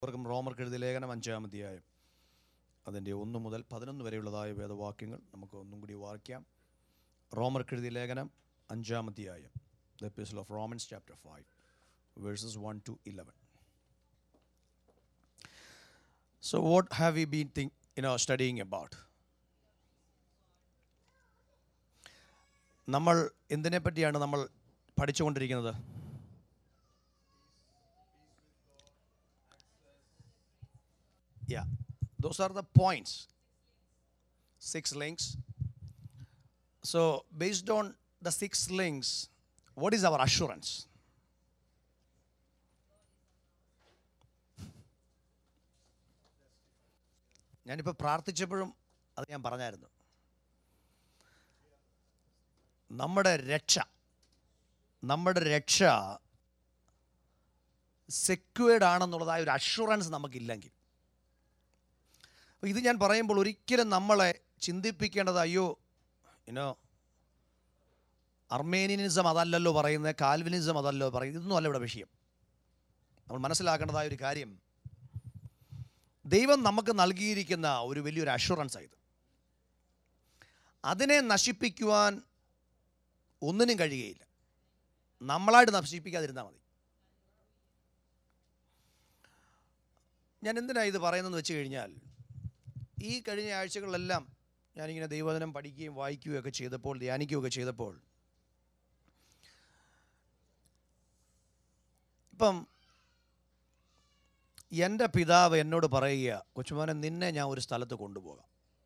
അവർക്കും റോമർക്ക് എഴുതിയ ലേഖനം അഞ്ചാം അധ്യായം അതിൻ്റെ ഒന്ന് മുതൽ പതിനൊന്ന് വരെയുള്ളതായ വേദവാക്യങ്ങൾ നമുക്ക് ഒന്നും കൂടി വായിക്കാം റോമർക്ക് എഴുതിയ ലേഖനം അഞ്ചാം അധ്യായം the epistle of Romans chapter five verses one two eleven so what have you been think you know studying about നമ്മൾ എന്തിനെ പറ്റിയാണ് നമ്മൾ പഠിച്ചുകൊണ്ടിരിക്കുന്നത് Yeah, those are the points. Six links. So, based on the six links, what is our assurance? ഞാനിപ്പോൾ പ്രാർത്ഥിച്ചപ്പോഴും അത് ഞാൻ പറഞ്ഞായിരുന്നു നമ്മുടെ രക്ഷ നമ്മുടെ രക്ഷ സെക്യൂർഡ് ആണെന്നുള്ളതായ ഒരു അഷുറൻസ് നമുക്കില്ലെങ്കിൽ അപ്പോൾ ഇത് ഞാൻ പറയുമ്പോൾ ഒരിക്കലും നമ്മളെ ചിന്തിപ്പിക്കേണ്ടത് അയ്യോ ഇനോ അർമേനിയനിസം അതല്ലല്ലോ പറയുന്നത് കാൽവിനിസം അതല്ലോ പറയുന്നത് ഇതൊന്നും അല്ല ഇവിടെ വിഷയം നമ്മൾ മനസ്സിലാക്കേണ്ടതായ ഒരു കാര്യം ദൈവം നമുക്ക് നൽകിയിരിക്കുന്ന ഒരു വലിയൊരു അഷുറൻസ് ആയത് അതിനെ നശിപ്പിക്കുവാൻ ഒന്നിനും കഴിയുകയില്ല നമ്മളായിട്ട് നശിപ്പിക്കാതിരുന്നാൽ മതി ഞാൻ എന്തിനാണ് ഇത് പറയുന്നതെന്ന് വെച്ച് കഴിഞ്ഞാൽ ഈ കഴിഞ്ഞ ആഴ്ചകളിലെല്ലാം ഞാനിങ്ങനെ ദൈവവചനം പഠിക്കുകയും വായിക്കുകയും ഒക്കെ ചെയ്തപ്പോൾ ധ്യാനിക്കുകയൊക്കെ ചെയ്തപ്പോൾ ഇപ്പം എൻ്റെ പിതാവ് എന്നോട് പറയുക കൊച്ചുമോനെ നിന്നെ ഞാൻ ഒരു സ്ഥലത്ത് കൊണ്ടുപോകാം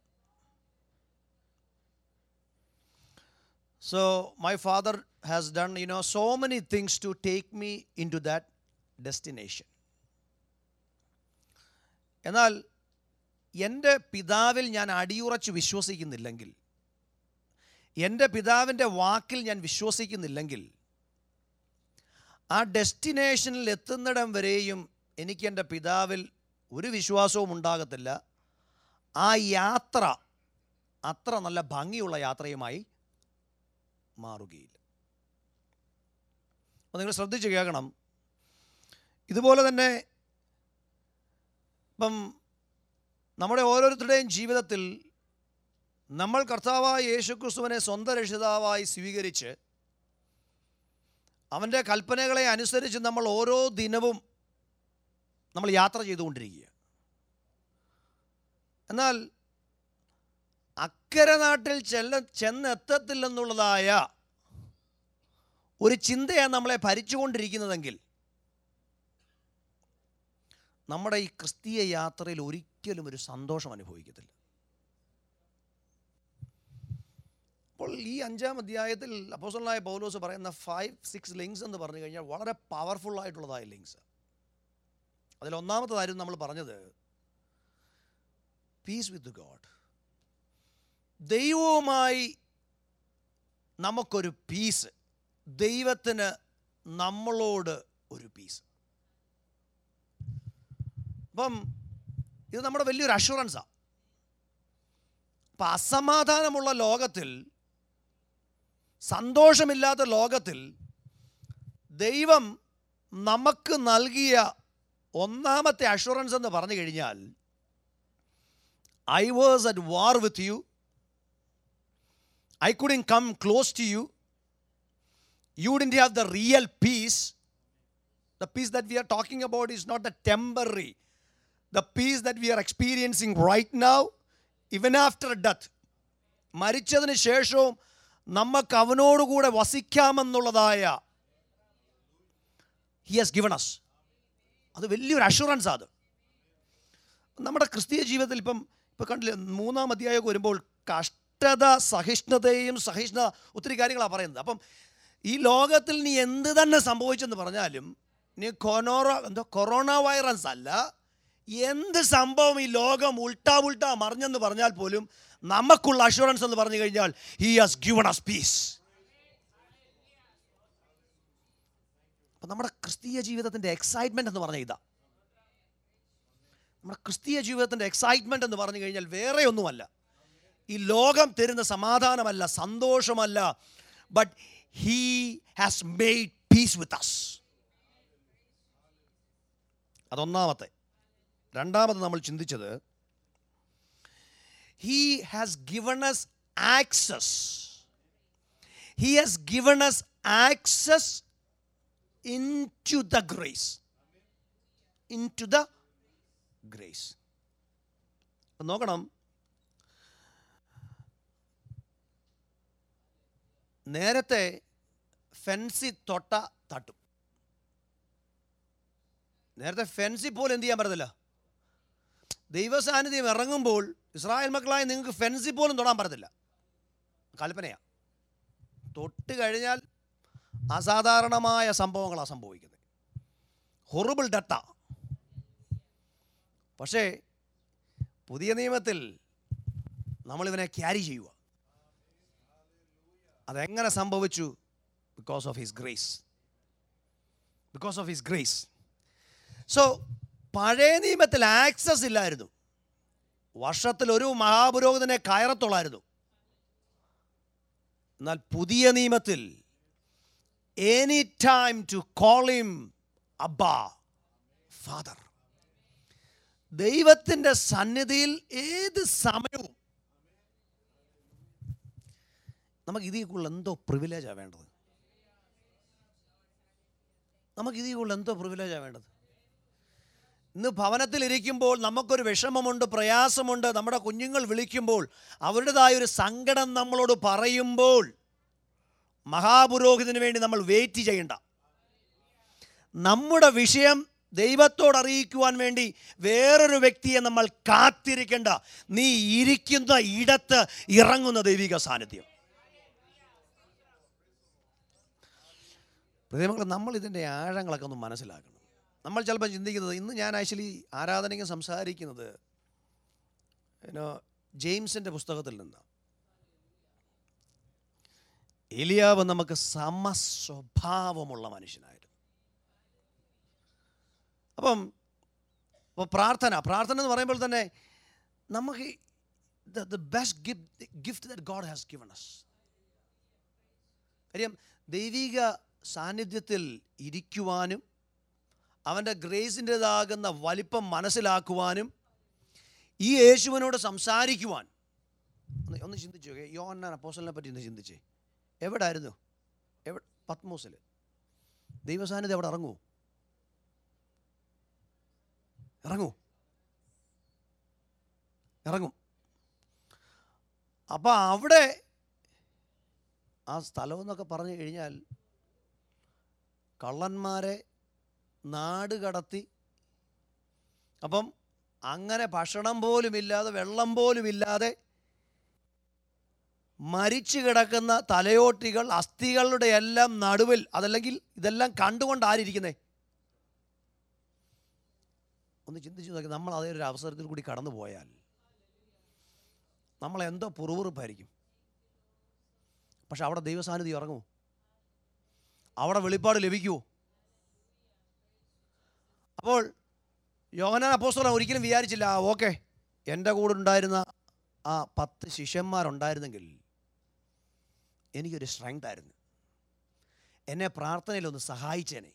so my father has done you know so many things to take me into that destination എന്നാൽ എൻ്റെ പിതാവിൽ ഞാൻ അടിയുറച്ച് വിശ്വസിക്കുന്നില്ലെങ്കിൽ എൻ്റെ പിതാവിൻ്റെ വാക്കിൽ ഞാൻ വിശ്വസിക്കുന്നില്ലെങ്കിൽ ആ ഡെസ്റ്റിനേഷനിൽ എത്തുന്നിടം വരെയും എനിക്ക് എൻ്റെ പിതാവിൽ ഒരു വിശ്വാസവും ഉണ്ടാകത്തില്ല ആ യാത്ര അത്ര നല്ല ഭംഗിയുള്ള യാത്രയുമായി മാറുകയില്ല അപ്പോൾ നിങ്ങൾ ശ്രദ്ധിച്ച് കേൾക്കണം ഇതുപോലെ തന്നെ ഇപ്പം നമ്മുടെ ഓരോരുത്തരുടെയും ജീവിതത്തിൽ നമ്മൾ കർത്താവായ യേശുക്രിസ്തുവിനെ സ്വന്തം രക്ഷിതാവായി സ്വീകരിച്ച് അവൻ്റെ കൽപ്പനകളെ അനുസരിച്ച് നമ്മൾ ഓരോ ദിനവും നമ്മൾ യാത്ര ചെയ്തുകൊണ്ടിരിക്കുക എന്നാൽ അക്കരെ നാട്ടിൽ ചെല്ല ചെന്നെത്തത്തില്ലെന്നുള്ളതായ ഒരു ചിന്തയാണ് നമ്മളെ ഭരിച്ചുകൊണ്ടിരിക്കുന്നതെങ്കിൽ നമ്മുടെ ഈ ക്രിസ്തീയ യാത്രയിൽ ഒരിക്കലും ഒരു സന്തോഷം അനുഭവിക്കത്തില്ല അപ്പോൾ ഈ അഞ്ചാം അധ്യായത്തിൽ അപ്പോസലായ പൗലോസ് പറയുന്ന ഫൈവ് സിക്സ് ലിങ്ക്സ് എന്ന് പറഞ്ഞു കഴിഞ്ഞാൽ വളരെ പവർഫുൾ ആയിട്ടുള്ളതായ ലിങ്ക്സ് അതിൽ ഒന്നാമത്തതായിരുന്നു നമ്മൾ പറഞ്ഞത് പീസ് വിത്ത് ഗോഡ് ദൈവവുമായി നമുക്കൊരു പീസ് ദൈവത്തിന് നമ്മളോട് ഒരു പീസ് അപ്പം ഇത് നമ്മുടെ വലിയൊരു അഷുറൻസാണ് അപ്പം അസമാധാനമുള്ള ലോകത്തിൽ സന്തോഷമില്ലാത്ത ലോകത്തിൽ ദൈവം നമുക്ക് നൽകിയ ഒന്നാമത്തെ അഷുറൻസ് എന്ന് പറഞ്ഞു കഴിഞ്ഞാൽ I was at war with you I couldn't come close to you you didn't have the real peace the peace that we are talking about is not the temporary the peace that we are experiencing right now even after death മരിച്ചതിന് ശേഷവും നമുക്ക് അവനോടുകൂടെ വസിക്കാമെന്നുള്ളതായ he has given us അത് വലിയൊരു assurance അത് നമ്മുടെ ക്രിസ്തീയ ജീവിതത്തിൽ ഇപ്പം ഇപ്പം കണ്ടില്ലേ മൂന്നാം അധ്യായമൊക്കെ വരുമ്പോൾ കഷ്ടത സഹിഷ്ണുതയും സഹിഷ്ണുത ഒത്തിരി കാര്യങ്ങളാണ് പറയുന്നത് അപ്പം ഈ ലോകത്തിൽ നീ എന്ത് തന്നെ സംഭവിച്ചെന്ന് പറഞ്ഞാലും നീ കൊനോറ എന്തോ കൊറോണ വൈറസ് അല്ല എന്ത് സംഭവം ഈ ലോകം ഉൾട്ടാ ഉൾട്ടാ മറിഞ്ഞെന്ന് പറഞ്ഞാൽ പോലും നമുക്കുള്ള അഷുറൻസ് എന്ന് പറഞ്ഞു കഴിഞ്ഞാൽ he has given us peace അപ്പം നമ്മുടെ ക്രിസ്തീയ ജീവിതത്തിൻ്റെ എക്സൈറ്റ്മെൻറ്റ് എന്ന് പറഞ്ഞ ഇതാ നമ്മുടെ ക്രിസ്തീയ ജീവിതത്തിൻ്റെ എക്സൈറ്റ്മെൻറ്റ് എന്ന് പറഞ്ഞു കഴിഞ്ഞാൽ വേറെ ഒന്നുമല്ല ഈ ലോകം തരുന്ന സമാധാനമല്ല സന്തോഷമല്ല but he has made peace with us അതൊന്നാമത്തെ രണ്ടാമത് നമ്മൾ ചിന്തിച്ചത് he has given us access he has given us access into the grace into the grace നോക്കണം നേരത്തെ ഫെൻസി തൊട്ട തട്ടും നേരത്തെ ഫെൻസി പോലും എന്ത് ചെയ്യാൻ പറ്റത്തില്ല ദൈവസാന്നിധ്യം ഇറങ്ങുമ്പോൾ ഇസ്രായേൽ മക്കളായ നിങ്ങൾക്ക് ഫെൻസി പോലും തൊടാൻ പറ്റത്തില്ല കൽപ്പനയാണ് തൊട്ട് കഴിഞ്ഞാൽ അസാധാരണമായ സംഭവങ്ങളാണ് സംഭവിക്കുന്നത് ഹൊറിബിൾ ഡട്ട പക്ഷേ പുതിയ നിയമത്തിൽ നമ്മളിവനെ ക്യാരി ചെയ്യുക അതെങ്ങനെ സംഭവിച്ചു because of his grace because of his grace so പഴയ നിയമത്തിൽ ആക്സസ് ഇല്ലായിരുന്നു വർഷത്തിൽ ഒരു മഹാപുരോഹിതനെ കയറത്തുള്ളായിരുന്നു എന്നാൽ പുതിയ നിയമത്തിൽ any time to call him Abba father ദൈവത്തിൻ്റെ സന്നിധിയിൽ ഏത് സമയവും നമുക്ക് ഇതിൽ കൂടുതൽ എന്തോ പ്രിവിലേജാണ് വേണ്ടത് നമുക്ക് ഇതിൽ കൂടുതൽ എന്തോ പ്രിവിലേജാണ് വേണ്ടത് ഇന്ന് ഭവനത്തിലിരിക്കുമ്പോൾ നമുക്കൊരു വിഷമമുണ്ട് പ്രയാസമുണ്ട് നമ്മുടെ കുഞ്ഞുങ്ങൾ വിളിക്കുമ്പോൾ അവരുടേതായ ഒരു സങ്കടം നമ്മളോട് പറയുമ്പോൾ മഹാപുരോഹിതന് വേണ്ടി നമ്മൾ വെയിറ്റ് ചെയ്യണ്ട നമ്മുടെ വിഷയം ദൈവത്തോട് അറിയിക്കുവാൻ വേണ്ടി വേറൊരു വ്യക്തിയെ നമ്മൾ കാത്തിരിക്കേണ്ട നീ ഇരിക്കുന്ന ഇടത്ത് ഇറങ്ങുന്ന ദൈവിക സാന്നിധ്യം പ്രതിമകൾ നമ്മൾ ഇതിൻ്റെ ആഴങ്ങളൊക്കെ ഒന്ന് മനസ്സിലാക്കണം നമ്മൾ ചിലപ്പോൾ ചിന്തിക്കുന്നത് ഇന്ന് ഞാൻ ആക്ച്വലി ആരാധനയ്ക്ക് സംസാരിക്കുന്നത് ഏനോ ജെയിംസിൻ്റെ പുസ്തകത്തിൽ നിന്ന് എലിയാവ് നമുക്ക് സമസ്വഭാവമുള്ള മനുഷ്യനായിരുന്നു അപ്പം അപ്പോൾ പ്രാർത്ഥന പ്രാർത്ഥന എന്ന് പറയുമ്പോൾ തന്നെ നമുക്ക് the best gift gift that God has given us കാര്യം ദൈവിക സാന്നിധ്യത്തിൽ ഇരിക്കുവാനും അവൻ്റെ ഗ്രേസിൻ്റെതാകുന്ന വലിപ്പം മനസ്സിലാക്കുവാനും ഈ യേശുവിനോട് സംസാരിക്കുവാൻ ഒന്ന് ഒന്ന് ചിന്തിച്ചു നോക്കേ യോഹന്നാൻ അപ്പോസലിനെ പറ്റി ഒന്ന് ചിന്തിച്ചേ എവിടായിരുന്നു എവിടെ പത്മോസിൽ ദൈവസാന്നിധ്യം അവിടെ ഇറങ്ങൂ ഇറങ്ങൂ ഇറങ്ങും അപ്പം അവിടെ ആ സ്ഥലം എന്നൊക്കെ പറഞ്ഞു കഴിഞ്ഞാൽ കള്ളന്മാരെ നാട് കടത്തി അപ്പം അങ്ങനെ ഭക്ഷണം പോലും ഇല്ലാതെ വെള്ളം പോലും ഇല്ലാതെ മരിച്ചു കിടക്കുന്ന തലയോട്ടികൾ അസ്ഥികളുടെ എല്ലാം നടുവിൽ അതല്ലെങ്കിൽ ഇതെല്ലാം കണ്ടുകൊണ്ട് ആരിയ്ക്കുന്നേ ഒന്ന് ചിന്തിച്ചു നോക്കി നമ്മൾ അതേ ഒരു അവസരത്തിൽ കൂടി കടന്നു പോയാൽ നമ്മൾ എന്തോ പുറവുറുപ്പായിരിക്കും പക്ഷെ അവിടെ ദൈവസാന്നിധ്യം ഇറങ്ങുമോ അവിടെ വെളിപ്പാട് ലഭിക്കുമോ അപ്പോൾ യോഹനാൻ അപ്പോസ്തലൻ ഒരിക്കലും വിചാരിച്ചില്ല ആ ഓക്കെ എൻ്റെ കൂടെ ഉണ്ടായിരുന്ന ആ പത്ത് ശിഷ്യന്മാരുണ്ടായിരുന്നെങ്കിൽ എനിക്കൊരു സ്ട്രെങ്ത് ആയിരുന്നു എന്നെ പ്രാർത്ഥനയിലൊന്ന് സഹായിച്ചേനെ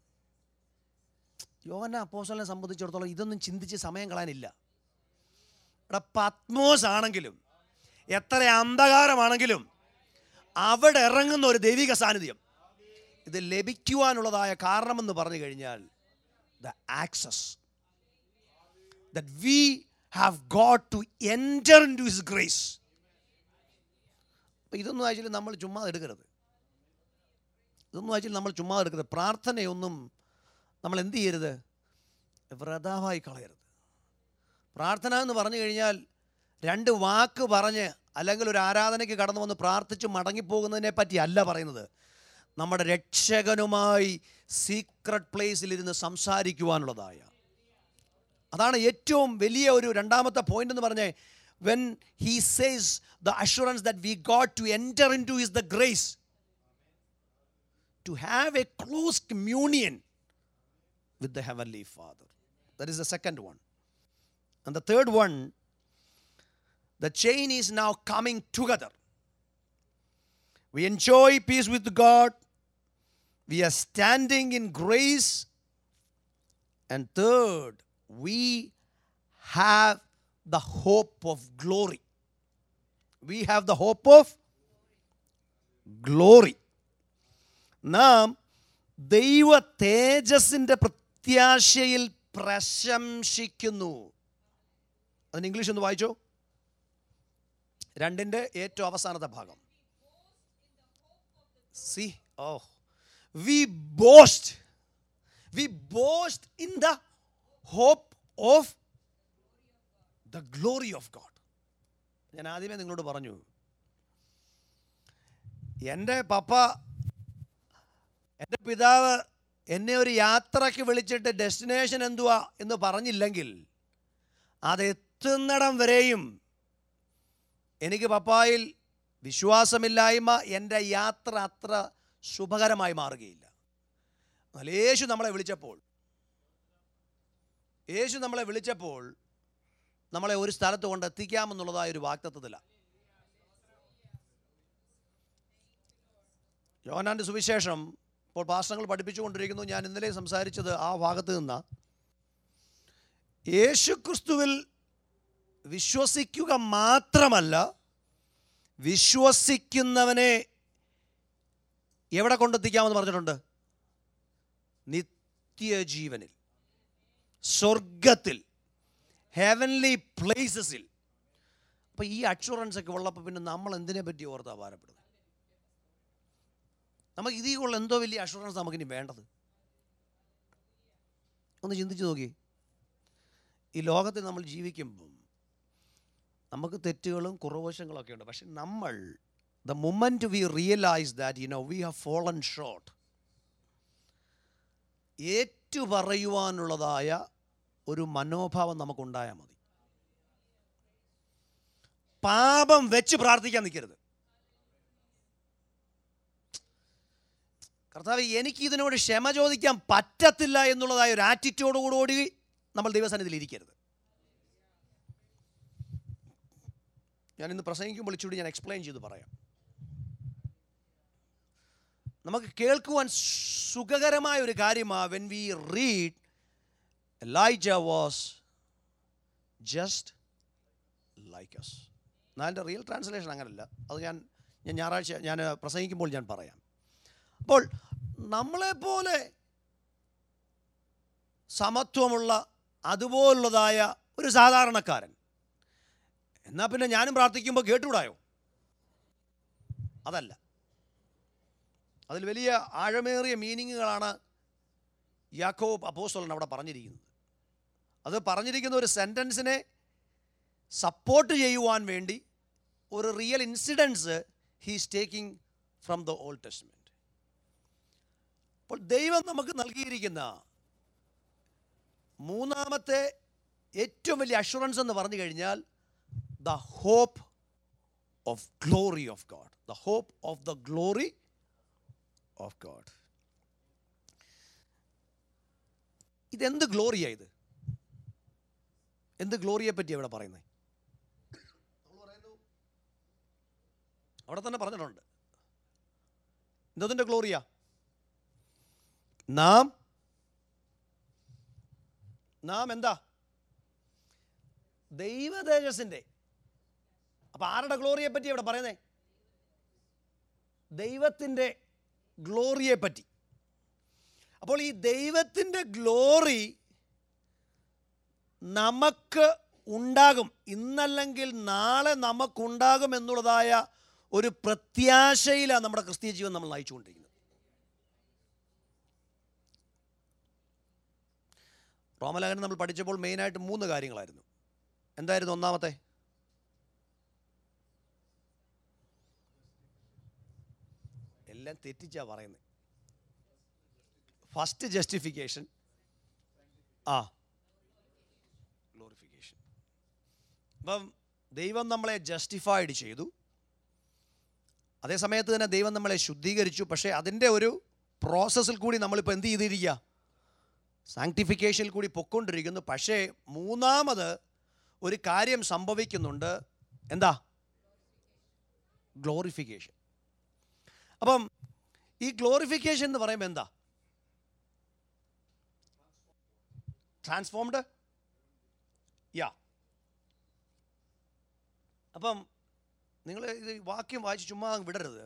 യോഹന അപ്പോസ്തലനെ സംബന്ധിച്ചിടത്തോളം ഇതൊന്നും ചിന്തിച്ച് സമയം കളയാനില്ല ഇവിടെ പത്മോസ് ആണെങ്കിലും എത്ര അന്ധകാരമാണെങ്കിലും അവിടെ ഇറങ്ങുന്ന ഒരു ദൈവിക സാന്നിധ്യം ഇത് ലഭിക്കുവാനുള്ളതായ കാരണമെന്ന് പറഞ്ഞു കഴിഞ്ഞാൽ the access that we have got to enter into His grace. അപ്പോൾ ഇതൊന്നും ആക്ച്വലി നമ്മൾ ചുമ്മാ എടുക്കരുത് ഇതൊന്നും ആക്ച്വലി നമ്മൾ ചുമ്മാ എടുക്കരുത് പ്രാർത്ഥനയൊന്നും നമ്മൾ എന്ത് ചെയ്യരുത് വ്രതാവായി കളയരുത് പ്രാർത്ഥന എന്ന് പറഞ്ഞു കഴിഞ്ഞാൽ രണ്ട് വാക്ക് പറഞ്ഞ് അല്ലെങ്കിൽ ഒരു ആരാധനയ്ക്ക് കടന്നു വന്ന് പ്രാർത്ഥിച്ച് മടങ്ങിപ്പോകുന്നതിനെ പറ്റി അല്ല പറയുന്നത് നമ്മുടെ രക്ഷകനുമായി സീക്രട്ട് പ്ലേസിലിരുന്ന് സംസാരിക്കുവാനുള്ളതായ അതാണ് ഏറ്റവും വലിയ ഒരു രണ്ടാമത്തെ പോയിന്റ് എന്ന് പറഞ്ഞേ when he says the assurance that we got to enter into is the grace to have a close communion with the heavenly father that is the second one and the third one the chain is now coming together We enjoy peace with God. We are standing in grace. And third, we have the hope of glory. We have the hope of glory. നാം ദൈവ തേജസ്സിൻ്റെ പ്രത്യാശയിൽ പ്രശംസിക്കുന്നു അതിന് English ഒന്ന് വായിച്ചോ രണ്ടിൻ്റെ ഏറ്റവും അവസാനത്തെ ഭാഗം സി ഓ we boast we boast in the hope of the glory of God ഞാൻ ആദ്യമേ നിങ്ങളോട് പറഞ്ഞു എൻ്റെ പപ്പ എൻ്റെ പിതാവ് എന്നെ ഒരു യാത്രയ്ക്ക് വിളിച്ചിട്ട് ഡെസ്റ്റിനേഷൻ എന്തുവാ എന്ന് പറഞ്ഞില്ലെങ്കിൽ അതെത്തുന്നിടം വരെയും എനിക്ക് പപ്പായിൽ വിശ്വാസമില്ലായ്മ എൻ്റെ യാത്ര അത്ര ശുഭകരമായി മാറുകയില്ല എന്നാൽ യേശു നമ്മളെ വിളിച്ചപ്പോൾ യേശു നമ്മളെ വിളിച്ചപ്പോൾ നമ്മളെ ഒരു സ്ഥലത്ത് കൊണ്ട് എത്തിക്കാമെന്നുള്ളതായ ഒരു വാക്തത്വത്തിലാണ് യോഹനാൻ്റെ സുവിശേഷം ഇപ്പോൾ പാസ്റ്റങ്ങൾ പഠിപ്പിച്ചുകൊണ്ടിരിക്കുന്നു ഞാൻ ഇന്നലെ സംസാരിച്ചത് ആ ഭാഗത്ത് നിന്ന യേശുക്രിസ്തുവിൽ വിശ്വസിക്കുക മാത്രമല്ല വിശ്വസിക്കുന്നവനെ എവിടെ കൊണ്ടെത്തിക്കാമെന്ന് പറഞ്ഞിട്ടുണ്ട് നിത്യജീവനിൽ സ്വർഗത്തിൽ ഹെവൻലി പ്ലേസസിൽ അപ്പോൾ ഈ അഷുറൻസ് ഒക്കെ ഉള്ളപ്പോൾ പിന്നെ നമ്മൾ എന്തിനെ പറ്റി ഓർത്താ ഭാരപ്പെടുന്നത് നമുക്ക് ഇതിൽ കൊള്ള എന്തോ വലിയ അഷുറൻസ് നമുക്കിനി വേണ്ടത് ഒന്ന് ചിന്തിച്ച് നോക്കി ഈ ലോകത്തിൽ നമ്മൾ ജീവിക്കുമ്പം നമുക്ക് തെറ്റുകളും കുറവശങ്ങളൊക്കെ ഉണ്ട് പക്ഷെ നമ്മൾ the moment we realise that you know we have fallen short ഏറ്റുപറയുവാനുള്ളതായ ഒരു മനോഭാവം നമുക്കുണ്ടായാൽ മതി പാപം വെച്ച് പ്രാർത്ഥിക്കാൻ നിൽക്കരുത് കർത്താവ് എനിക്ക് ഇതിനോട് ക്ഷമ ചോദിക്കാൻ പറ്റത്തില്ല എന്നുള്ളതായ ഒരു ആറ്റിറ്റ്യൂഡോടുകൂടി നമ്മൾ ദൈവസന്നിധിയിൽ ഇരിക്കരുത് ഞാൻ ഇന്ന് പ്രസംഗിക്കുമ്പോൾ ഇച്ചുകൂടി ഞാൻ എക്സ്പ്ലെയിൻ ചെയ്ത് പറയാം നമുക്ക് കേൾക്കുവാൻ സുഖകരമായ ഒരു കാര്യമാണ് when we read Elijah was just like us എന്നാൽ എൻ്റെ റിയൽ ട്രാൻസ്ലേഷൻ അങ്ങനല്ല അത് ഞാൻ ഞാൻ ഞായറാഴ്ച ഞാൻ പ്രസംഗിക്കുമ്പോൾ ഞാൻ പറയാം അപ്പോൾ നമ്മളെപ്പോലെ സമത്വമുള്ള അതുപോലുള്ളതായ ഒരു സാധാരണക്കാരൻ എന്നാൽ പിന്നെ ഞാനും പ്രാർത്ഥിക്കുമ്പോൾ കേട്ടുകൂടായോ അതല്ല അതിൽ വലിയ ആഴമേറിയ മീനിങ്ങുകളാണ് യാക്കോബ് അപ്പോസ്തലൻ അവിടെ പറഞ്ഞിരിക്കുന്നത് അത് പറഞ്ഞിരിക്കുന്ന ഒരു സെൻറ്റൻസിനെ സപ്പോർട്ട് ചെയ്യുവാൻ വേണ്ടി ഒരു real incidence he's taking from the old testament അപ്പോൾ ദൈവം നമുക്ക് നൽകിയിരിക്കുന്ന മൂന്നാമത്തെ ഏറ്റവും വലിയ അഷുറൻസ് എന്ന് പറഞ്ഞു കഴിഞ്ഞാൽ the hope of glory of God the hope of the glory of God ഇതെന്ത് ഗ്ലോറിയാ ഇത് എന്ത് ഗ്ലോറിയെ പറ്റി ഇവിടെ പറയുന്നത് അവിടെ തന്നെ പറഞ്ഞിട്ടുണ്ട് എന്തതിൻ്റെ ഗ്ലോറിയാ നാം നാം എന്താ ദൈവതേജസിൻ്റെ അപ്പൊ ആരുടെ ഗ്ലോറിയെ പറ്റി ഇവിടെ പറയുന്നേ ദൈവത്തിൻ്റെ ഗ്ലോറിയെ പറ്റി അപ്പോൾ ഈ ദൈവത്തിൻ്റെ ഗ്ലോറി നമുക്ക് ഉണ്ടാകും ഇന്നല്ലെങ്കിൽ നാളെ നമുക്കുണ്ടാകും എന്നുള്ളതായ ഒരു പ്രത്യാശയിലാണ് നമ്മുടെ ക്രിസ്തീയ ജീവൻ നമ്മൾ നയിച്ചുകൊണ്ടിരിക്കുന്നത് റോമലേഖനം നമ്മൾ പഠിച്ചപ്പോൾ മെയിനായിട്ട് മൂന്ന് കാര്യങ്ങളായിരുന്നു എന്തായിരുന്നു ഒന്നാമത്തെ എല്ലാം തെറ്റിച്ചാ പറയുന്നത് ഫസ്റ്റ് ജസ്റ്റിഫിക്കേഷൻ ആ ഗ്ലോറിഫിക്കേഷൻ അപ്പം ദൈവം നമ്മളെ ജസ്റ്റിഫൈഡ് ചെയ്തു അതേ സമയത്ത് തന്നെ ദൈവം നമ്മളെ ശുദ്ധീകരിച്ചു പക്ഷേ അതിൻ്റെ ഒരു പ്രോസസ്സിൽ കൂടി നമ്മളിപ്പോൾ എന്ത് ചെയ്തിരിക്കുക സാങ്ക്ടിഫിക്കേഷനിൽ കൂടി പൊക്കൊണ്ടിരിക്കുന്നു പക്ഷേ മൂന്നാമത് ഒരു കാര്യം സംഭവിക്കുന്നുണ്ട് എന്താ ഗ്ലോറിഫിക്കേഷൻ അപ്പം ഈ ഗ്ലോറിഫിക്കേഷൻ എന്ന് പറയുമ്പോൾ എന്താ ട്രാൻസ്ഫോംഡ് യാ അപ്പം നിങ്ങൾ ഇത് വാക്യം വായിച്ച് ചുമ്മാ അങ്ങ് വിടരുത്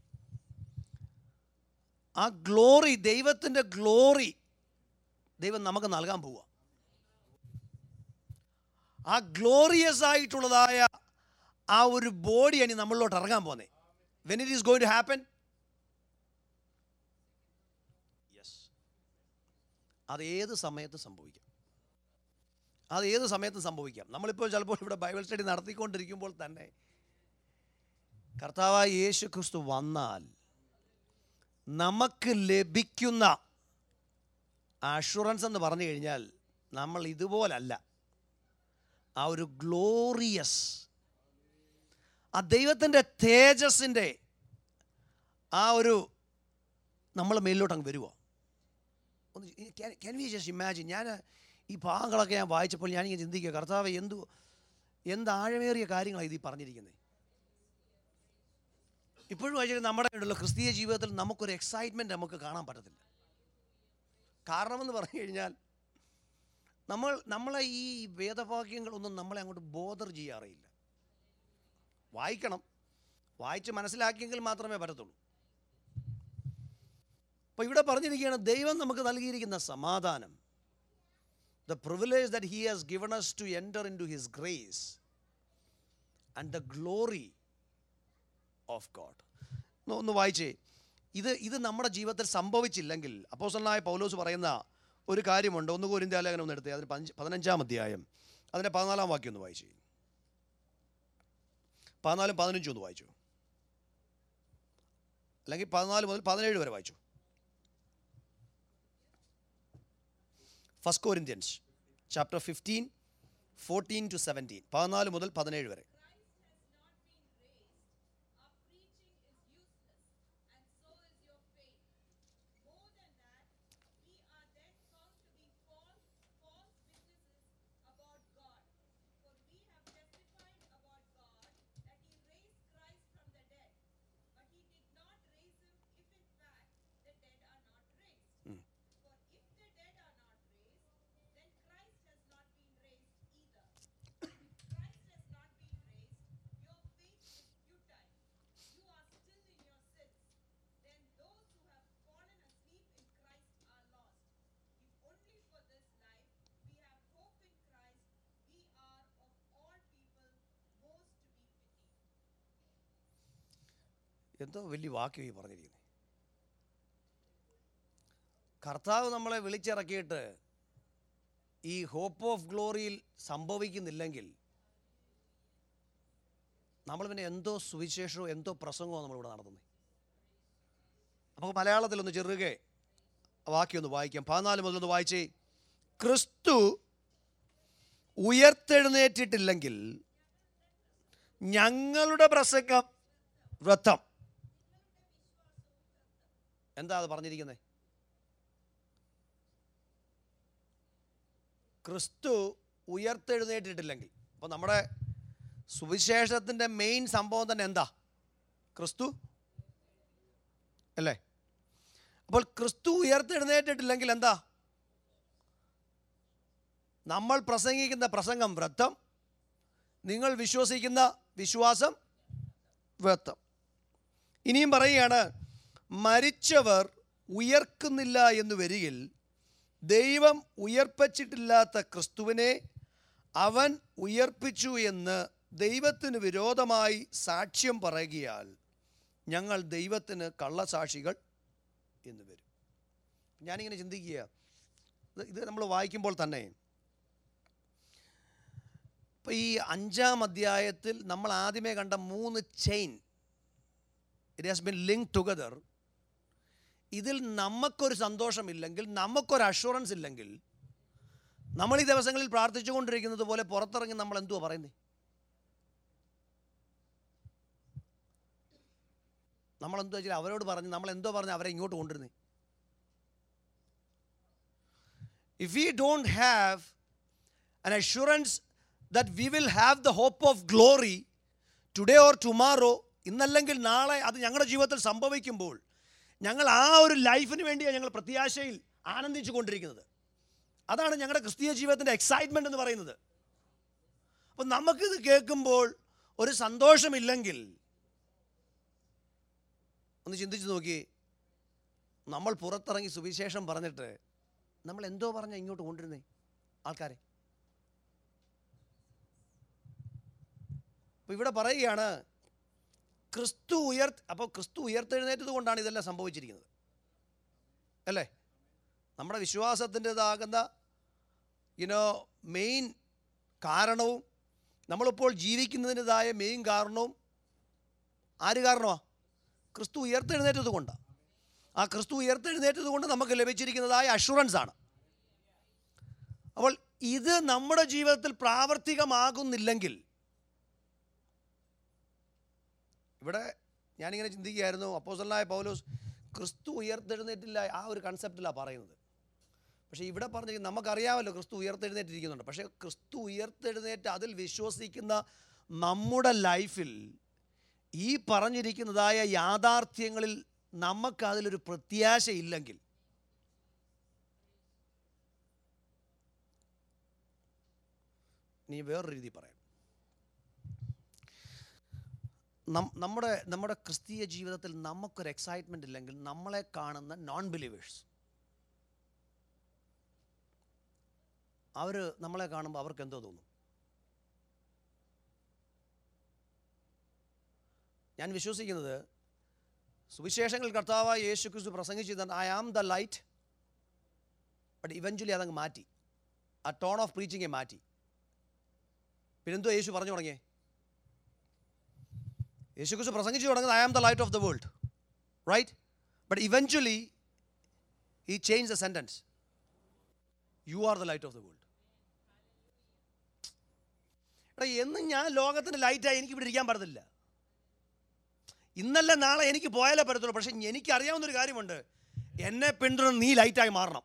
ആ ഗ്ലോറി ദൈവത്തിൻ്റെ ഗ്ലോറി ദൈവം നമുക്ക് നൽകാൻ പോവുക ആ ഗ്ലോറിയസ് ആയിട്ടുള്ളതായ ആ ഒരു ബോഡിയാണ് ഇനി നമ്മളിലോട്ട് ഇറങ്ങാൻ പോകുന്നത് when it is going to happen yes അത് ഏത് സമയത്ത് സംഭവിക്കാം അത് ഏത് സമയത്തും സംഭവിക്കാം നമ്മളിപ്പോൾ ചിലപ്പോൾ ഇവിടെ ബൈബിൾ സ്റ്റഡി നടത്തിക്കൊണ്ടിരിക്കുമ്പോൾ തന്നെ കർത്താവായ യേശു ക്രിസ്തു വന്നാൽ നമുക്ക് ലഭിക്കുന്ന അഷുറൻസ് എന്ന് പറഞ്ഞു കഴിഞ്ഞാൽ നമ്മൾ ഇതുപോലല്ല ആ ഒരു ഗ്ലോറിയസ് ആ ദൈവത്തിൻ്റെ തേജസ്സിൻ്റെ ആ ഒരു നമ്മൾ മേലിലോട്ട് അങ്ങ് വരുമോ ഒന്ന് ക്യാൻ വി ജസ്റ്റ് ഇമാജിൻ ഞാൻ ഈ ഭാഗങ്ങളൊക്കെ ഞാൻ വായിച്ചപ്പോൾ ഞാനിങ്ങനെ ചിന്തിക്കുക കർത്താവ് എന്തു എന്ത് ആഴമേറിയ കാര്യങ്ങളാണ് ഇത് ഈ പറഞ്ഞിരിക്കുന്നത് ഇപ്പോഴും വായിച്ചാൽ നമ്മുടെ ഉണ്ടല്ലോ ക്രിസ്തീയ ജീവിതത്തിൽ നമുക്കൊരു എക്സൈറ്റ്മെൻറ്റ് നമുക്ക് കാണാൻ പറ്റത്തില്ല കാരണമെന്ന് പറഞ്ഞു കഴിഞ്ഞാൽ നമ്മൾ നമ്മളെ ഈ വേദവാക്യങ്ങളൊന്നും നമ്മളെ അങ്ങോട്ട് ബോധർ ചെയ്യാറില്ല വായിക്കണം വായിച്ച് മനസ്സിലാക്കിയെങ്കിൽ മാത്രമേ പറ്റത്തുള്ളൂ അപ്പോൾ ഇവിടെ പറഞ്ഞിരിക്കുകയാണ് ദൈവം നമുക്ക് നൽകിയിരിക്കുന്ന സമാധാനം the privilege that he has given us to enter into his grace and the glory of God ഒന്ന് വായിച്ചേ ഇത് ഇത് നമ്മുടെ ജീവിതത്തിൽ സംഭവിച്ചില്ലെങ്കിൽ അപ്പോസലായ പൗലോസ് പറയുന്ന ഒരു കാര്യമുണ്ട് ഒന്ന് കോരിന്ത്യാലേഖനം ഒന്ന് എടുത്തേ അതിന് പഞ്ച് പതിനഞ്ചാം അധ്യായം അതിൻ്റെ പതിനാലാം വാക്യം ഒന്ന് വായിച്ചു പതിനാലും പതിനഞ്ചും ഒന്ന് വായിച്ചു അല്ലെങ്കിൽ പതിനാല് മുതൽ പതിനേഴ് വരെ വായിച്ചു first Corinthians chapter fifteen fourteen to seventeen പതിനാല് മുതൽ പതിനേഴ് വരെ എന്തോ വലിയ വാക്യം ഈ പറഞ്ഞിരിക്കുന്നത് കർത്താവ് നമ്മളെ വിളിച്ചിറക്കിയിട്ട് ഈ ഹോപ്പ് ഓഫ് ഗ്ലോറിയിൽ സംഭവിക്കുന്നില്ലെങ്കിൽ നമ്മൾ പിന്നെ എന്തോ സുവിശേഷമോ എന്തോ പ്രസംഗമോ നമ്മളിവിടെ നടത്തുന്നത് നമുക്ക് മലയാളത്തിലൊന്ന് ചെറുകെ വാക്യം ഒന്ന് വായിക്കാം പതിനാല് മുതൽ ഒന്ന് വായിച്ചേ ക്രിസ്തു ഉയർത്തെഴുന്നേറ്റിട്ടില്ലെങ്കിൽ ഞങ്ങളുടെ പ്രസംഗം വ്രതം എന്താ അത് പറഞ്ഞിരിക്കുന്നത് ക്രിസ്തു ഉയർത്തെഴുന്നേറ്റിട്ടില്ലെങ്കിൽ അപ്പോൾ നമ്മുടെ സുവിശേഷത്തിൻ്റെ മെയിൻ സംഭവം തന്നെ എന്താ ക്രിസ്തു അല്ലേ അപ്പോൾ ക്രിസ്തു ഉയർത്തെഴുന്നേറ്റിട്ടില്ലെങ്കിൽ എന്താ നമ്മൾ പ്രസംഗിക്കുന്ന പ്രസംഗം വ്രതം നിങ്ങൾ വിശ്വസിക്കുന്ന വിശ്വാസം വ്രതം ഇനിയും പറയുകയാണ് മരിച്ചവർ ഉയർക്കുന്നില്ല എന്ന് വരികിൽ ദൈവം ഉയർപ്പിച്ചിട്ടില്ലാത്ത ക്രിസ്തുവിനെ അവൻ ഉയർപ്പിച്ചു എന്ന് ദൈവത്തിന് വിരോധമായി സാക്ഷ്യം പറയുകയാൽ ഞങ്ങൾ ദൈവത്തിന് കള്ളസാക്ഷികൾ എന്ന് വരും ഞാനിങ്ങനെ ചിന്തിക്കുക ഇത് ഇത് നമ്മൾ വായിക്കുമ്പോൾ തന്നെ ഇപ്പോൾ ഈ അഞ്ചാം അധ്യായത്തിൽ നമ്മൾ ആദ്യമേ കണ്ട മൂന്ന് chain it has been link together ഇതിൽ നമുക്കൊരു സന്തോഷമില്ലെങ്കിൽ നമുക്കൊരു അഷുറൻസ് ഇല്ലെങ്കിൽ നമ്മൾ ഈ ദിവസങ്ങളിൽ പ്രാർത്ഥിച്ചുകൊണ്ടിരിക്കുന്നത് പോലെ പുറത്തിറങ്ങി നമ്മൾ എന്തുവാ പറയുന്നത് നമ്മൾ എന്തോ വെച്ചാൽ അവരോട് പറഞ്ഞ് നമ്മൾ എന്തോ പറഞ്ഞ് അവരെ ഇങ്ങോട്ട് കൊണ്ടുവരുന്നേ if we don't have an assurance that we will have the hope of glory today or tomorrow ഇന്നല്ലെങ്കിൽ നാളെ അത് ഞങ്ങളുടെ ജീവിതത്തിൽ സംഭവിക്കുമ്പോൾ ഞങ്ങൾ ആ ഒരു ലൈഫിന് വേണ്ടിയാണ് ഞങ്ങൾ പ്രത്യാശയിൽ ആനന്ദിച്ചു കൊണ്ടിരിക്കുന്നത് അതാണ് ഞങ്ങളുടെ ക്രിസ്തീയ ജീവിതത്തിൻ്റെ എക്സൈറ്റ്മെൻ്റ് എന്ന് പറയുന്നത് അപ്പം നമുക്കിത് കേൾക്കുമ്പോൾ ഒരു സന്തോഷമില്ലെങ്കിൽ ഒന്ന് ചിന്തിച്ച് നോക്കി നമ്മൾ പുറത്തിറങ്ങി സുവിശേഷം പറഞ്ഞിട്ട് നമ്മൾ എന്തോ പറഞ്ഞ ഇങ്ങോട്ട് കൊണ്ടിരുന്നേ ആൾക്കാരെ അപ്പോൾ ഇവിടെ പറയുകയാണ് ക്രിസ്തു ഉയർ അപ്പോൾ ക്രിസ്തു ഉയർത്തെഴുന്നേറ്റത് കൊണ്ടാണ് ഇതെല്ലാം സംഭവിച്ചിരിക്കുന്നത് അല്ലേ നമ്മുടെ വിശ്വാസത്തിൻ്റെതാകുന്ന യുനോ മെയിൻ കാരണവും നമ്മളിപ്പോൾ ജീവിക്കുന്നതിൻ്റെതായ മെയിൻ കാരണവും ആര് കാരണമാണ് ക്രിസ്തു ഉയർത്തെഴുന്നേറ്റത് കൊണ്ടാണ് ആ ക്രിസ്തു ഉയർത്തെഴുന്നേറ്റത് കൊണ്ട് നമുക്ക് ലഭിച്ചിരിക്കുന്നതായ അഷുറൻസ് ആണ് അപ്പോൾ ഇത് നമ്മുടെ ജീവിതത്തിൽ പ്രാവർത്തികമാകുന്നില്ലെങ്കിൽ ഇവിടെ ഞാനിങ്ങനെ ചിന്തിക്കുകയായിരുന്നു അപ്പോസലായ പൗലോസ് ക്രിസ്തു ഉയർത്തെഴുന്നേറ്റില്ല ആ ഒരു കൺസെപ്റ്റിലാണ് പറയുന്നത് പക്ഷേ ഇവിടെ പറഞ്ഞ നമുക്കറിയാമല്ലോ ക്രിസ്തു ഉയർത്തെഴുന്നേറ്റിരിക്കുന്നുണ്ട് പക്ഷേ ക്രിസ്തു ഉയർത്തെഴുന്നേറ്റ് അതിൽ വിശ്വസിക്കുന്ന നമ്മുടെ ലൈഫിൽ ഈ പറഞ്ഞിരിക്കുന്നതായ യാഥാർത്ഥ്യങ്ങളിൽ നമുക്കതിലൊരു പ്രത്യാശയില്ലെങ്കിൽ നീ വേറൊരു രീതി പറയാം നം- നമ്മുടെ നമ്മുടെ ക്രിസ്തീയ ജീവിതത്തിൽ നമുക്കൊരു എക്സൈറ്റ്മെൻ്റ് ഇല്ലെങ്കിൽ നമ്മളെ കാണുന്ന നോൺ ബിലീവേഴ്സ് അവർ നമ്മളെ കാണുമ്പോൾ അവർക്ക് എന്തോ തോന്നും ഞാൻ വിശ്വസിക്കുന്നത് സുവിശേഷങ്ങൾ കർത്താവായ യേശു ക്രിസ്തു പ്രസംഗിച്ചത് I am the light but eventually അതങ്ങ് മാറ്റി ആ ടോൺ ഓഫ് പ്രീച്ചിങ്ങെ മാറ്റി പിന്നെന്തോ യേശു പറഞ്ഞു തുടങ്ങിയേ യേശു ക്രിസ്തു പ്രസംഗിച്ചു തുടങ്ങുന്നത് I am the light of the world right but eventually ഈ change the sentence you are the light of the world എടാ എന്നും ഞാൻ ലോകത്തിൻ്റെ ലൈറ്റായി എനിക്ക് ഇവിടെ ഇരിക്കാൻ പറ്റത്തില്ല ഇന്നല്ല നാളെ എനിക്ക് പോയാലേ പറ്റത്തുള്ളൂ പക്ഷെ എനിക്കറിയാവുന്നൊരു കാര്യമുണ്ട് എന്നെ പിന്തുടർന്ന് നീ ലൈറ്റായി മാറണം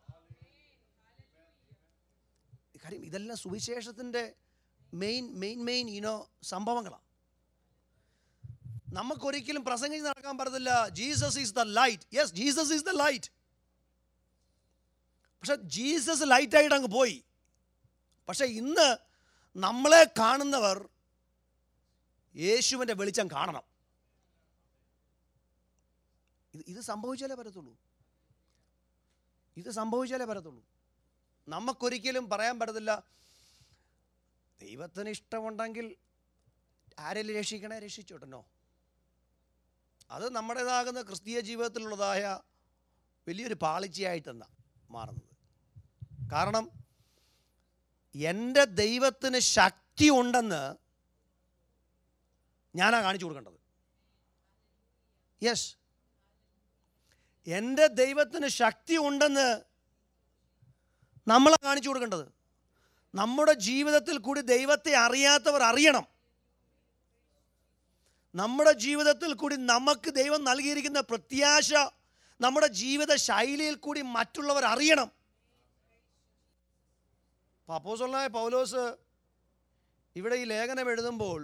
കാര്യം ഇതെല്ലാം സുവിശേഷത്തിൻ്റെ മെയിൻ മെയിൻ മെയിൻ ഇനോ സംഭവങ്ങളാണ് നമുക്കൊരിക്കലും പ്രസംഗിച്ച് നടക്കാൻ പറ്റത്തില്ല Jesus is the light yes Jesus is the light പക്ഷെ ജീസസ് ലൈറ്റായിട്ട് അങ്ങ് പോയി പക്ഷെ ഇന്ന് നമ്മളെ കാണുന്നവർ യേശുവിൻ്റെ വെളിച്ചം കാണണം ഇത് ഇത് സംഭവിച്ചാലേ പറ്റത്തുള്ളൂ ഇത് സംഭവിച്ചാലേ പറ്റത്തുള്ളൂ നമുക്കൊരിക്കലും പറയാൻ പറ്റത്തില്ല ദൈവത്തിന് ഇഷ്ടമുണ്ടെങ്കിൽ ആരെങ്കിലും രക്ഷിക്കണേ രക്ഷിച്ചോട്ടെന്നോ അത് നമ്മുടേതാകുന്ന ക്രിസ്തീയ ജീവിതത്തിലുള്ളതായ വലിയൊരു പാളിച്ചയായിട്ടെന്ന മാറുന്നത് കാരണം എൻ്റെ ദൈവത്തിന് ശക്തി ഉണ്ടെന്ന് ഞാനാ കാണിച്ചു കൊടുക്കേണ്ടത് യെസ് എൻ്റെ ദൈവത്തിന് ശക്തി ഉണ്ടെന്ന് നമ്മളെ കാണിച്ചു കൊടുക്കേണ്ടത് നമ്മുടെ ജീവിതത്തിൽ കൂടി ദൈവത്തെ അറിയാത്തവർ അറിയണം നമ്മുടെ ജീവിതത്തിൽ കൂടി നമുക്ക് ദൈവം നൽകിയിരിക്കുന്ന പ്രത്യാശ നമ്മുടെ ജീവിത ശൈലിയിൽ കൂടി മറ്റുള്ളവർ അറിയണം പപ്പോസൊള്ളായ പൗലോസ് ഇവിടെ ഈ ലേഖനം എഴുതുമ്പോൾ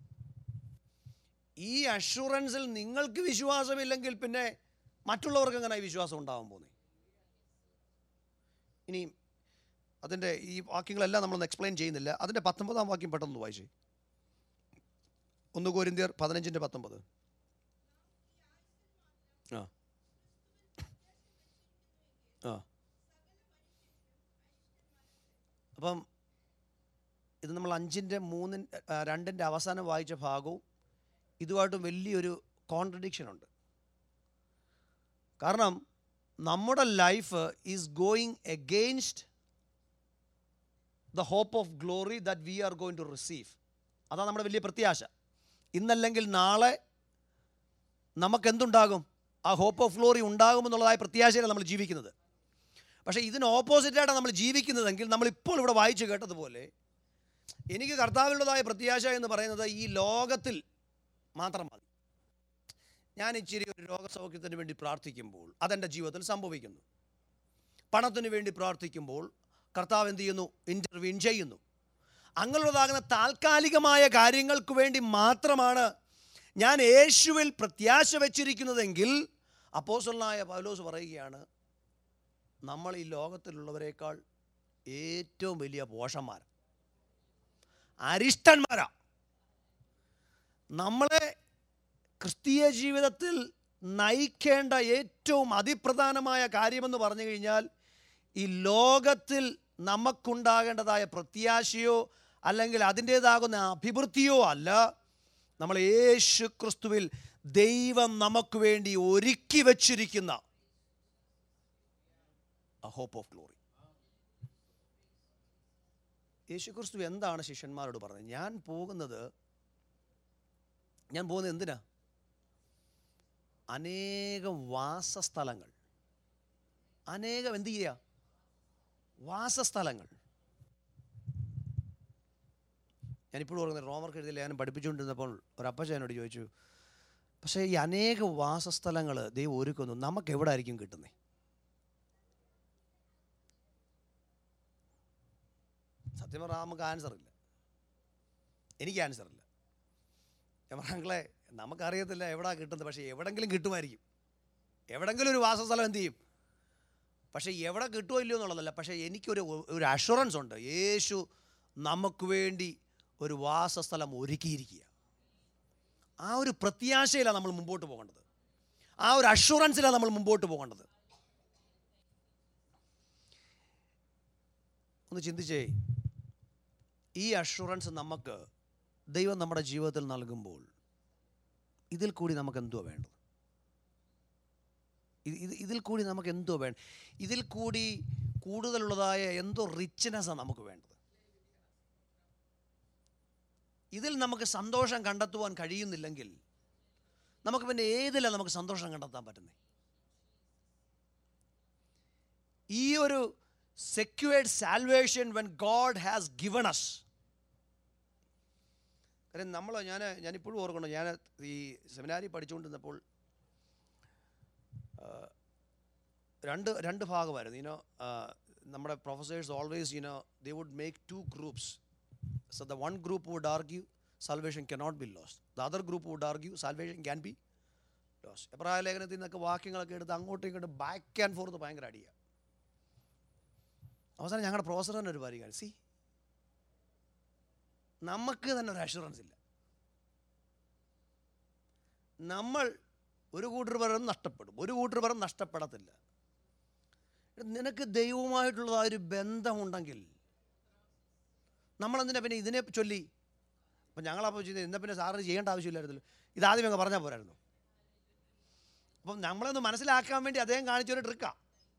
ഈ അഷുറൻസിൽ നിങ്ങൾക്ക് വിശ്വാസമില്ലെങ്കിൽ പിന്നെ മറ്റുള്ളവർക്ക് എങ്ങനെ ഈ വിശ്വാസം ഉണ്ടാവാൻ പോകുന്നത് ഇനി അതിൻ്റെ ഈ വാക്യങ്ങളെല്ലാം നമ്മളൊന്ന് എക്സ്പ്ലെയിൻ ചെയ്യുന്നില്ല അതിൻ്റെ പത്തൊമ്പതാം വാക്യം പെട്ടെന്ന് വായിച്ചേ ഒന്ന് കോരിന്ത്യർ പതിനഞ്ചിൻ്റെ പത്തൊമ്പത് ആ ആ അപ്പം ഇത് നമ്മൾ അഞ്ചിൻ്റെ മൂന്നിൻ ആ, രണ്ടിൻ്റെ അവസാനം വായിച്ച ഭാഗവും ഇതുമായിട്ട് വലിയൊരു കോൺട്രഡിക്ഷൻ ഉണ്ട് കാരണം നമ്മുടെ life is going against the hope of glory that we are going to receive അതാണ് നമ്മുടെ വലിയ പ്രത്യാശ ഇന്നല്ലെങ്കിൽ നാളെ നമുക്കെന്തുണ്ടാകും ആ ഹോപ്പ് ഓഫ് ഗ്ലോറി ഉണ്ടാകുമെന്നുള്ളതായ പ്രത്യാശയിലാണ് നമ്മൾ ജീവിക്കുന്നത് പക്ഷേ ഇതിന് ഓപ്പോസിറ്റായിട്ടാണ് നമ്മൾ ജീവിക്കുന്നതെങ്കിൽ നമ്മളിപ്പോൾ ഇവിടെ വായിച്ചു കേട്ടതുപോലെ എനിക്ക് കർത്താവിനുള്ളതായ പ്രത്യാശ എന്ന് പറയുന്നത് ഈ ലോകത്തിൽ മാത്രം മതി ഞാൻ ഇച്ചിരി ഒരു രോഗസൗഖ്യത്തിന് വേണ്ടി പ്രാർത്ഥിക്കുമ്പോൾ അതെൻ്റെ ജീവിതത്തിൽ സംഭവിക്കുന്നു പണത്തിന് വേണ്ടി പ്രാർത്ഥിക്കുമ്പോൾ കർത്താവ് എന്ത് ചെയ്യുന്നു ഇൻ്റർവ്യൂൻ ചെയ്യുന്നു അങ്ങനെയുള്ളതാകുന്ന താൽക്കാലികമായ കാര്യങ്ങൾക്ക് വേണ്ടി മാത്രമാണ് ഞാൻ യേശുവിൽ പ്രത്യാശ വച്ചിരിക്കുന്നതെങ്കിൽ അപ്പോസലായ പൗലോസ് പറയുകയാണ് നമ്മൾ ഈ ലോകത്തിലുള്ളവരെക്കാൾ ഏറ്റവും വലിയ പോഷന്മാർ അരിഷ്ടന്മാരാ നമ്മളെ ക്രിസ്തീയ ജീവിതത്തിൽ നയിക്കേണ്ട ഏറ്റവും അതിപ്രധാനമായ കാര്യമെന്ന് പറഞ്ഞു കഴിഞ്ഞാൽ ഈ ലോകത്തിൽ നമുക്കുണ്ടാകേണ്ടതായ പ്രത്യാശയോ അല്ലെങ്കിൽ അതിൻ്റേതാകുന്ന അഭിവൃദ്ധിയോ അല്ല നമ്മൾ യേശു ക്രിസ്തുവിൽ ദൈവം നമുക്ക് വേണ്ടി ഒരുക്കി വച്ചിരിക്കുന്ന ഹോപ്പ് ഓഫ് ഗ്ലോറി യേശു ക്രിസ്തു എന്താണ് ശിഷ്യന്മാരോട് പറഞ്ഞത് ഞാൻ പോകുന്നത് ഞാൻ പോകുന്നത് എന്തിനാ അനേകം വാസസ്ഥലങ്ങൾ അനേകം എന്ത് ചെയ്യുക വാസസ്ഥലങ്ങൾ ഞാനിപ്പോഴും ഓർക്കുന്നത് റോമർക്ക് എഴുതിയില്ല ഞാൻ പഠിപ്പിച്ചുകൊണ്ടിരുന്നപ്പോൾ ഒരു അപ്പച്ച എന്നോട് ചോദിച്ചു പക്ഷേ ഈ അനേക വാസസ്ഥലങ്ങൾ ദൈവം ഒരുക്കുന്നു നമുക്ക് എവിടെ ആയിരിക്കും കിട്ടുന്നത് സത്യം പറഞ്ഞാൽ നമുക്ക് ആൻസർ ഇല്ല എനിക്ക് ആൻസർ ഇല്ല ഞാൻ പറഞ്ഞേ നമുക്കറിയത്തില്ല എവിടാ കിട്ടുന്നത് പക്ഷേ എവിടെങ്കിലും കിട്ടുമായിരിക്കും എവിടെങ്കിലും ഒരു വാസസ്ഥലം എന്ത് ചെയ്യും പക്ഷേ എവിടെ കിട്ടുമോ ഇല്ലയോ എന്നുള്ളതല്ല പക്ഷേ എനിക്കൊരു ഒരു അഷുറൻസ് ഉണ്ട് യേശു നമുക്ക് വേണ്ടി ഒരു വാസസ്ഥലം ഒരുക്കിയിരിക്കുക ആ ഒരു പ്രത്യാശയിലാണ് നമ്മൾ മുമ്പോട്ട് പോകേണ്ടത് ആ ഒരു അഷുറൻസിലാണ് നമ്മൾ മുമ്പോട്ട് പോകേണ്ടത് ഒന്ന് ചിന്തിച്ചേ ഈ അഷുറൻസ് നമുക്ക് ദൈവം നമ്മുടെ ജീവിതത്തിൽ നൽകുമ്പോൾ ഇതിൽ കൂടി നമുക്ക് എന്തുവാ വേണ്ടത് ഇത് ഇത് ഇതിൽ കൂടി നമുക്ക് എന്തോ വേണം ഇതിൽ കൂടി കൂടുതലുള്ളതായ എന്തോ റിച്ച്നെസ്സാണ് നമുക്ക് വേണ്ടത് ഇതിൽ നമുക്ക് സന്തോഷം കണ്ടെത്തുവാൻ കഴിയുന്നില്ലെങ്കിൽ നമുക്ക് പിന്നെ ഏതിലാണ് നമുക്ക് സന്തോഷം കണ്ടെത്താൻ പറ്റുന്നത് ഈ ഒരു secured salvation when God has given us കാര്യം നമ്മൾ ഞാൻ ഞാനിപ്പോഴും ഓർക്കണം ഞാൻ ഈ സെമിനാരി പഠിച്ചുകൊണ്ടിരുന്നപ്പോൾ ആ, രണ്ട് രണ്ട് ഭാഗമായിരുന്നു യുനോ നമ്മുടെ professors always you know they would make two groups so the one group would argue salvation cannot be lost the other group would argue salvation can be lost എബ്രായ ലേഖനത്തിൽ നിന്നൊക്കെ വാക്യങ്ങളൊക്കെ എടുത്ത് അങ്ങോട്ടും ഇങ്ങോട്ടും ബാക്ക് ആൻഡ് ഫോർത്ത് ഭയങ്കര അടിയുക അവസാനം ഞങ്ങളുടെ പ്രൊഫസർ തന്നെ ഒരു കാര്യം സി നമുക്ക് തന്നെ ഒരു അഷുറൻസ് ഇല്ല നമ്മൾ ഒരു കൂട്ടർ പരം നഷ്ടപ്പെടും ഒരു കൂട്ടർ പരം നഷ്ടപ്പെടത്തില്ല നിനക്ക് ദൈവവുമായിട്ടുള്ള ആ ഒരു ബന്ധമുണ്ടെങ്കിൽ നമ്മളെന്തിനാ പിന്നെ ഇതിനെ ചൊല്ലി അപ്പം ഞങ്ങളപ്പോൾ ചെയ്ത് എന്നാ പിന്നെ സാറിന് ചെയ്യേണ്ട ആവശ്യമില്ലായിരുന്നല്ലോ ഇതാദ്യം അങ്ങ് പറഞ്ഞാൽ പോരായിരുന്നു അപ്പം നമ്മളൊന്ന് മനസ്സിലാക്കാൻ വേണ്ടി അദ്ദേഹം കാണിച്ചൊരു ട്രിക്കാണ്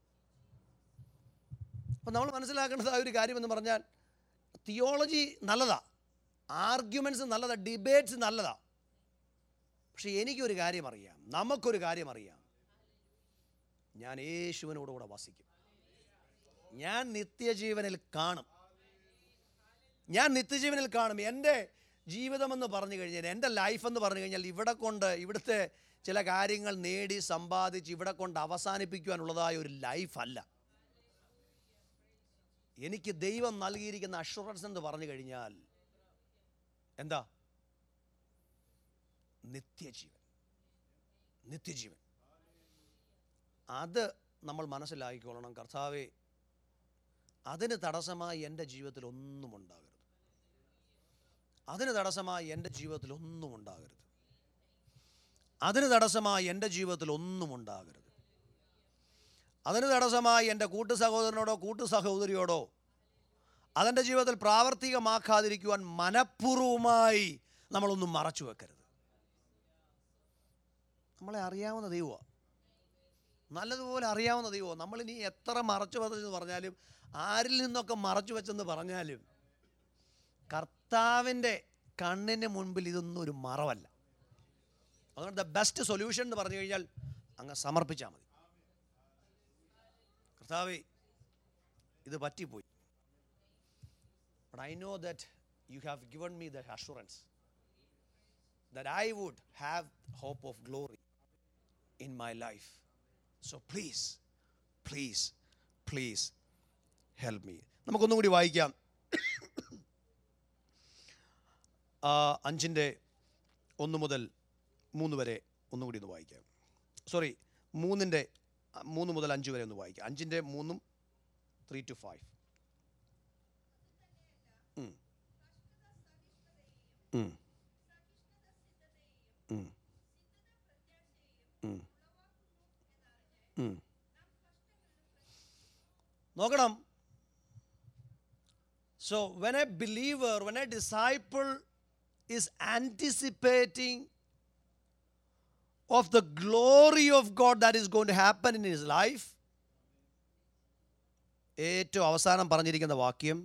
അപ്പം നമ്മൾ മനസ്സിലാക്കേണ്ടത് ആ ഒരു കാര്യമെന്ന് പറഞ്ഞാൽ തിയോളജി നല്ലതാ ആർഗ്യുമെൻറ്റ്സ് നല്ലതാ ഡിബേറ്റ്സ് നല്ലതാ പക്ഷെ എനിക്കൊരു കാര്യം അറിയാം നമുക്കൊരു കാര്യം അറിയാം ഞാൻ യേശുവിനോടുകൂടെ വസിക്കും ഞാൻ നിത്യജീവനിൽ കാണും ഞാൻ നിത്യജീവനിൽ കാണും എൻ്റെ ജീവിതമെന്ന് പറഞ്ഞു കഴിഞ്ഞാൽ എൻ്റെ ലൈഫ് എന്ന് പറഞ്ഞു കഴിഞ്ഞാൽ ഇവിടെ കൊണ്ട് ഇവിടുത്തെ ചില കാര്യങ്ങൾ നേടി സമ്പാദിച്ച് ഇവിടെ കൊണ്ട് അവസാനിപ്പിക്കുവാനുള്ളതായ ഒരു ലൈഫല്ല എനിക്ക് ദൈവം നൽകിയിരിക്കുന്ന അഷുറൻസ് എന്ന് പറഞ്ഞു കഴിഞ്ഞാൽ എന്താ നിത്യജീവൻ നിത്യജീവൻ അത് നമ്മൾ മനസ്സിലാക്കിക്കൊള്ളണം കർത്താവെ അതിന് തടസ്സമായി എൻ്റെ ജീവിതത്തിൽ ഒന്നും ഉണ്ടാകരുത് അതിന് തടസ്സമായി എൻ്റെ ജീവിതത്തിൽ ഒന്നും ഉണ്ടാകരുത് അതിന് തടസ്സമായി എൻ്റെ ജീവിതത്തിൽ ഒന്നും ഉണ്ടാകരുത് അതിന് തടസ്സമായി എൻ്റെ കൂട്ടു സഹോദരനോടോ കൂട്ടു സഹോദരിയോടോ അതെൻ്റെ ജീവിതത്തിൽ പ്രാവർത്തികമാക്കാതിരിക്കുവാൻ മനഃപൂർവമായി നമ്മളൊന്നും മറച്ചു വെക്കരുത് നമ്മളെ അറിയാവുന്ന ദൈവമാണ് നല്ലതുപോലെ അറിയാവുന്ന ദൈവമാണ് നമ്മളിനി എത്ര മറച്ചു വെച്ചെന്ന് പറഞ്ഞാലും ആരിൽ നിന്നൊക്കെ മറച്ചു വെച്ചെന്ന് പറഞ്ഞാലും കർത്താവിൻ്റെ കണ്ണിന് മുൻപിൽ ഇതൊന്നും ഒരു മറവല്ല അതുകൊണ്ട് ദ ബെസ്റ്റ് സൊല്യൂഷൻ എന്ന് പറഞ്ഞു കഴിഞ്ഞാൽ അങ്ങ് സമർപ്പിച്ചാൽ മതി കർത്താവേ ഇത് പറ്റിപ്പോയി but I know that you have given me the assurance that I would have hope of glory in my life. So please, please, please help me. നമുക്കൊന്നും കൂടി വായിക്കാം ആ, അഞ്ചിൻ്റെ ഒന്ന് മുതൽ മൂന്ന് വരെ ഒന്നുകൂടി ഒന്ന് വായിക്കാം സോറി മൂന്നിൻ്റെ ആ, മൂന്ന് മുതൽ അഞ്ച് വരെ ഒന്ന് വായിക്കാം അഞ്ചിൻ്റെ മൂന്നും ത്രീ ടു ഫൈവ് ഉം. ഉം. ഉം. ഉം. ഉം. നോക്കണം so when a believer when a disciple is anticipating of the glory of God that is going to happen in his life. ഏറ്റവും അവസാനം പറഞ്ഞിരിക്കുന്ന വാക്യം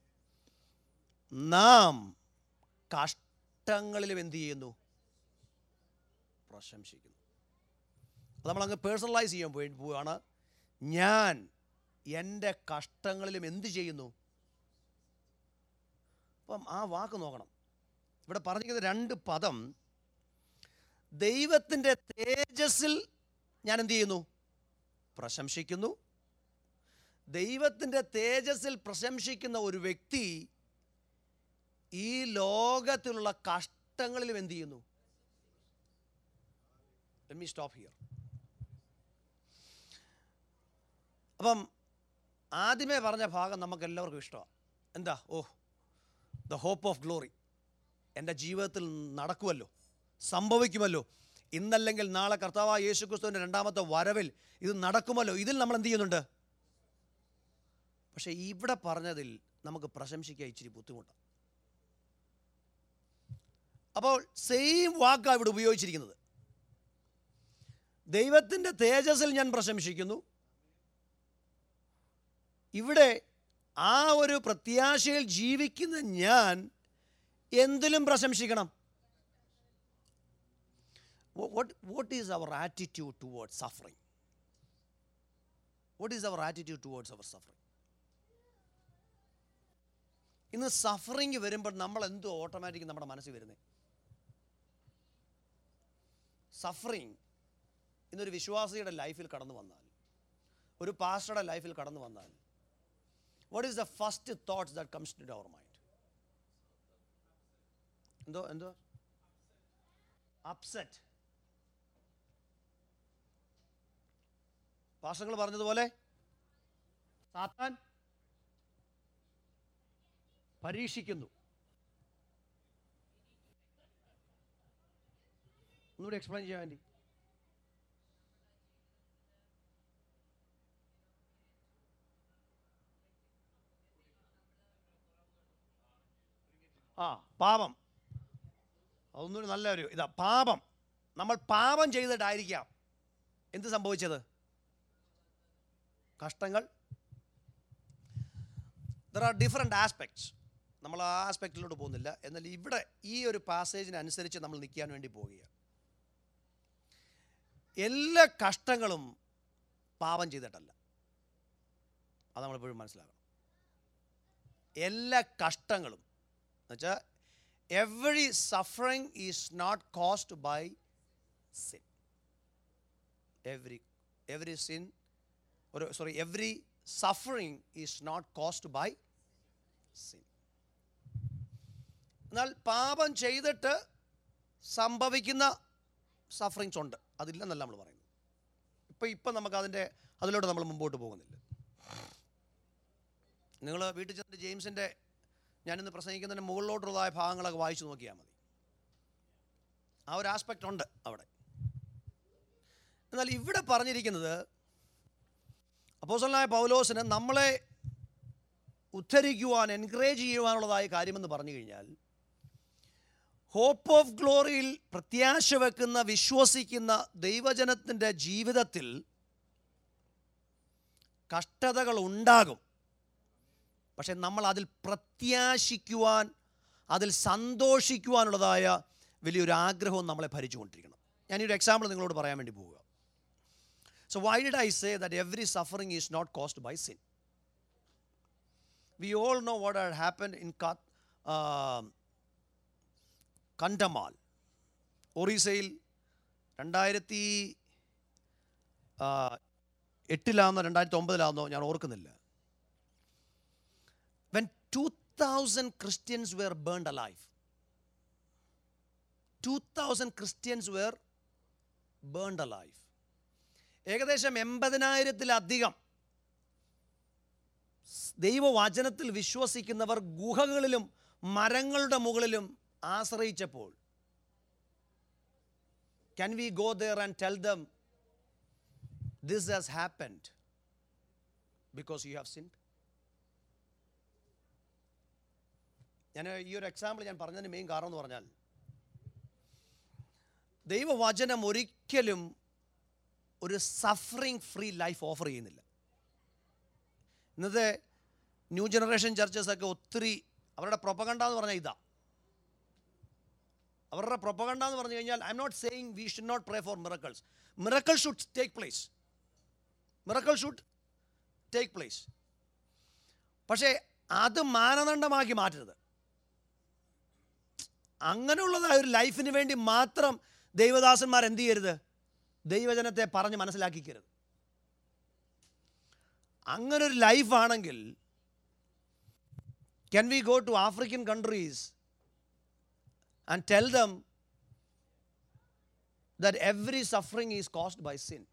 നാം കഷ്ടങ്ങളിലും എന്ത് ചെയ്യുന്നു പ്രശംസിക്കുന്നു അപ്പോൾ നമ്മളങ്ങ് പേഴ്സണലൈസ് ചെയ്യാൻ പോയി പോവുകയാണ് ഞാൻ എൻ്റെ കഷ്ടങ്ങളിലും എന്ത് ചെയ്യുന്നു അപ്പം ആ വാക്ക് നോക്കണം ഇവിടെ പറഞ്ഞിരിക്കുന്ന രണ്ട് പദം ദൈവത്തിൻ്റെ തേജസ്സിൽ ഞാൻ എന്ത് ചെയ്യുന്നു പ്രശംസിക്കുന്നു ദൈവത്തിൻ്റെ തേജസ്സിൽ പ്രശംസിക്കുന്ന ഒരു വ്യക്തി ഈ ലോകത്തിലുള്ള കഷ്ടങ്ങളിലും എന്ത് ചെയ്യുന്നു മീ സ്റ്റോപ്പ് ഹിയർ അപ്പം ആദ്യമേ പറഞ്ഞ ഭാഗം നമുക്ക് എല്ലാവർക്കും ഇഷ്ടമാണ് എന്താ oh the hope of glory എൻ്റെ ജീവിതത്തിൽ നടക്കുമല്ലോ സംഭവിക്കുമല്ലോ ഇന്നല്ലെങ്കിൽ നാളെ കർത്താവായ യേശു ക്രിസ്തുവിൻ്റെ രണ്ടാമത്തെ വരവിൽ ഇത് നടക്കുമല്ലോ ഇതിൽ നമ്മൾ എന്ത് ചെയ്യുന്നുണ്ട് പക്ഷേ ഇവിടെ പറഞ്ഞതിൽ നമുക്ക് പ്രശംസിക്കാൻ ഇച്ചിരി ബുദ്ധിമുട്ടാണ് അപ്പോൾ സെയിം വാക്കാണ് ഇവിടെ ഉപയോഗിച്ചിരിക്കുന്നത് ദൈവത്തിൻ്റെ തേജസ്സിൽ ഞാൻ പ്രശംസിക്കുന്നു ഇവിടെ ആ ഒരു പ്രത്യാശയിൽ ജീവിക്കുന്ന ഞാൻ എന്തിലും പ്രശംസിക്കണം what, what is our attitude towards suffering? What is our attitude towards our suffering? ഇന്ന് സഫറിങ് വരുമ്പോൾ നമ്മൾ എന്തോ ഓട്ടോമാറ്റിക് നമ്മുടെ മനസ്സിൽ വരുന്നത് സഫറിങ് ഇന്നൊരു വിശ്വാസിയുടെ ലൈഫിൽ കടന്നു വന്നാൽ ഒരു പാസ്റ്ററുടെ ലൈഫിൽ കടന്നു വന്നാൽ what is the first thoughts that comes to our mind എന്തോ എന്തോ അപ്സെറ്റ് പാസ്റ്റങ്ങൾ പറഞ്ഞതുപോലെ സാത്താൻ പരീക്ഷിക്കുന്നു ഒന്നുകൂടി എക്സ്പ്ലെയിൻ ചെയ്യാൻ വേണ്ടി ആ പാപം അതൊന്നൊരു നല്ലൊരു ഇതാ പാപം നമ്മൾ പാപം ചെയ്തിട്ടായിരിക്കാം എന്ത് സംഭവിച്ചത് കഷ്ടങ്ങൾ ദർ ആർ ഡിഫറെൻ്റ് ആസ്പെക്ട്സ് നമ്മൾ ആ ആസ്പെക്റ്റിലോട്ട് പോകുന്നില്ല എന്നാൽ ഇവിടെ ഈ ഒരു പാസേജിനനുസരിച്ച് നമ്മൾ നിൽക്കാൻ വേണ്ടി പോവുകയാണ് എല്ലാ കഷ്ടങ്ങളും പാപം ചെയ്തിട്ടല്ല അത് നമ്മളെപ്പോഴും മനസ്സിലാക്കണം എല്ലാ കഷ്ടങ്ങളും എന്നുവെച്ചാൽ every suffering is not caused by sin every every sin ഒരു sorry every suffering is not caused by sin എന്നാൽ പാപം ചെയ്തിട്ട് സംഭവിക്കുന്ന സഫറിങ്സ് ഉണ്ട് അതില്ലെന്നല്ല നമ്മൾ പറയുന്നത് ഇപ്പം ഇപ്പം നമുക്ക് അതിൻ്റെ അതിലോട്ട് നമ്മൾ മുമ്പോട്ട് പോകുന്നില്ല നിങ്ങൾ വീട്ടിൽ ചെന്നിട്ട് ജെയിംസിൻ്റെ ഞാനിന്ന് പ്രസംഗിക്കുന്നതിന് മുകളിലോട്ടുള്ളതായ ഭാഗങ്ങളൊക്കെ വായിച്ചു നോക്കിയാൽ മതി ആ ഒരു ആസ്പെക്റ്റ് ഉണ്ട് അവിടെ എന്നാൽ ഇവിടെ പറഞ്ഞിരിക്കുന്നത് അപ്പോസലായ പൗലോസിന് നമ്മളെ ഉദ്ധരിക്കുവാൻ എൻകറേജ് ചെയ്യുവാനുള്ളതായ കാര്യമെന്ന് പറഞ്ഞു കഴിഞ്ഞാൽ ഹോപ്പ് ഓഫ് ഗ്ലോറിയിൽ പ്രത്യാശ വെക്കുന്ന വിശ്വസിക്കുന്ന ദൈവജനത്തിൻ്റെ ജീവിതത്തിൽ കഷ്ടതകൾ ഉണ്ടാകും പക്ഷെ നമ്മൾ അതിൽ പ്രത്യാശിക്കുവാൻ അതിൽ സന്തോഷിക്കുവാനുള്ളതായ വലിയൊരു ആഗ്രഹവും നമ്മളെ ഭരിച്ചുകൊണ്ടിരിക്കണം ഞാനൊരു എക്സാമ്പിൾ നിങ്ങളോട് പറയാൻ വേണ്ടി പോവുക so why did I say that every suffering is not caused by sin we all know what had happen in Kandhamal ഒറീസയിൽ രണ്ടായിരത്തി എട്ടിലാണെന്നോ രണ്ടായിരത്തി ഒമ്പതിലാണെന്നോ ഞാൻ ഓർക്കുന്നില്ല when 2000 Christians were burned alive. 2000 Christians were burned alive. ഏകദേശം എൺപതിനായിരത്തിലധികം ദൈവവചനത്തിൽ വിശ്വസിക്കുന്നവർ ഗുഹകളിലും മരങ്ങളുടെ മുകളിലും ആശ്രയിച്ചപ്പോൾ Can we go there and tell them this has happened because you have sinned? ഞാൻ ഈ ഒരു എക്സാമ്പിൾ ഞാൻ പറഞ്ഞതിന് മെയിൻ കാരണം എന്ന് പറഞ്ഞാൽ ദൈവവചനം ഒരിക്കലും ഒരു സഫറിങ് ഫ്രീ ലൈഫ് ഓഫർ ചെയ്യുന്നില്ല ഇന്നത്തെ ന്യൂ ജനറേഷൻ ചർച്ചസൊക്കെ ഒത്തിരി അവരുടെ പ്രൊപ്പകണ്ട എന്ന് പറഞ്ഞാൽ ഇതാ അവരുടെ പ്രൊപ്പകണ്ട എന്ന് പറഞ്ഞു കഴിഞ്ഞാൽ I am not saying we should not pray for miracles miracle should take place miracle should take place പക്ഷേ അത് മാനദണ്ഡമാക്കി മാറ്റരുത് അങ്ങനെയുള്ളതായ ഒരു ലൈഫിന് വേണ്ടി മാത്രം ദൈവദാസന്മാർ എന്ത് ചെയ്യരുത് ദൈവജനത്തെ പറഞ്ഞ് മനസ്സിലാക്കിക്കരുത് അങ്ങനെ ഒരു ലൈഫാണെങ്കിൽ can we go to African countries and tell them that every suffering is caused by sin.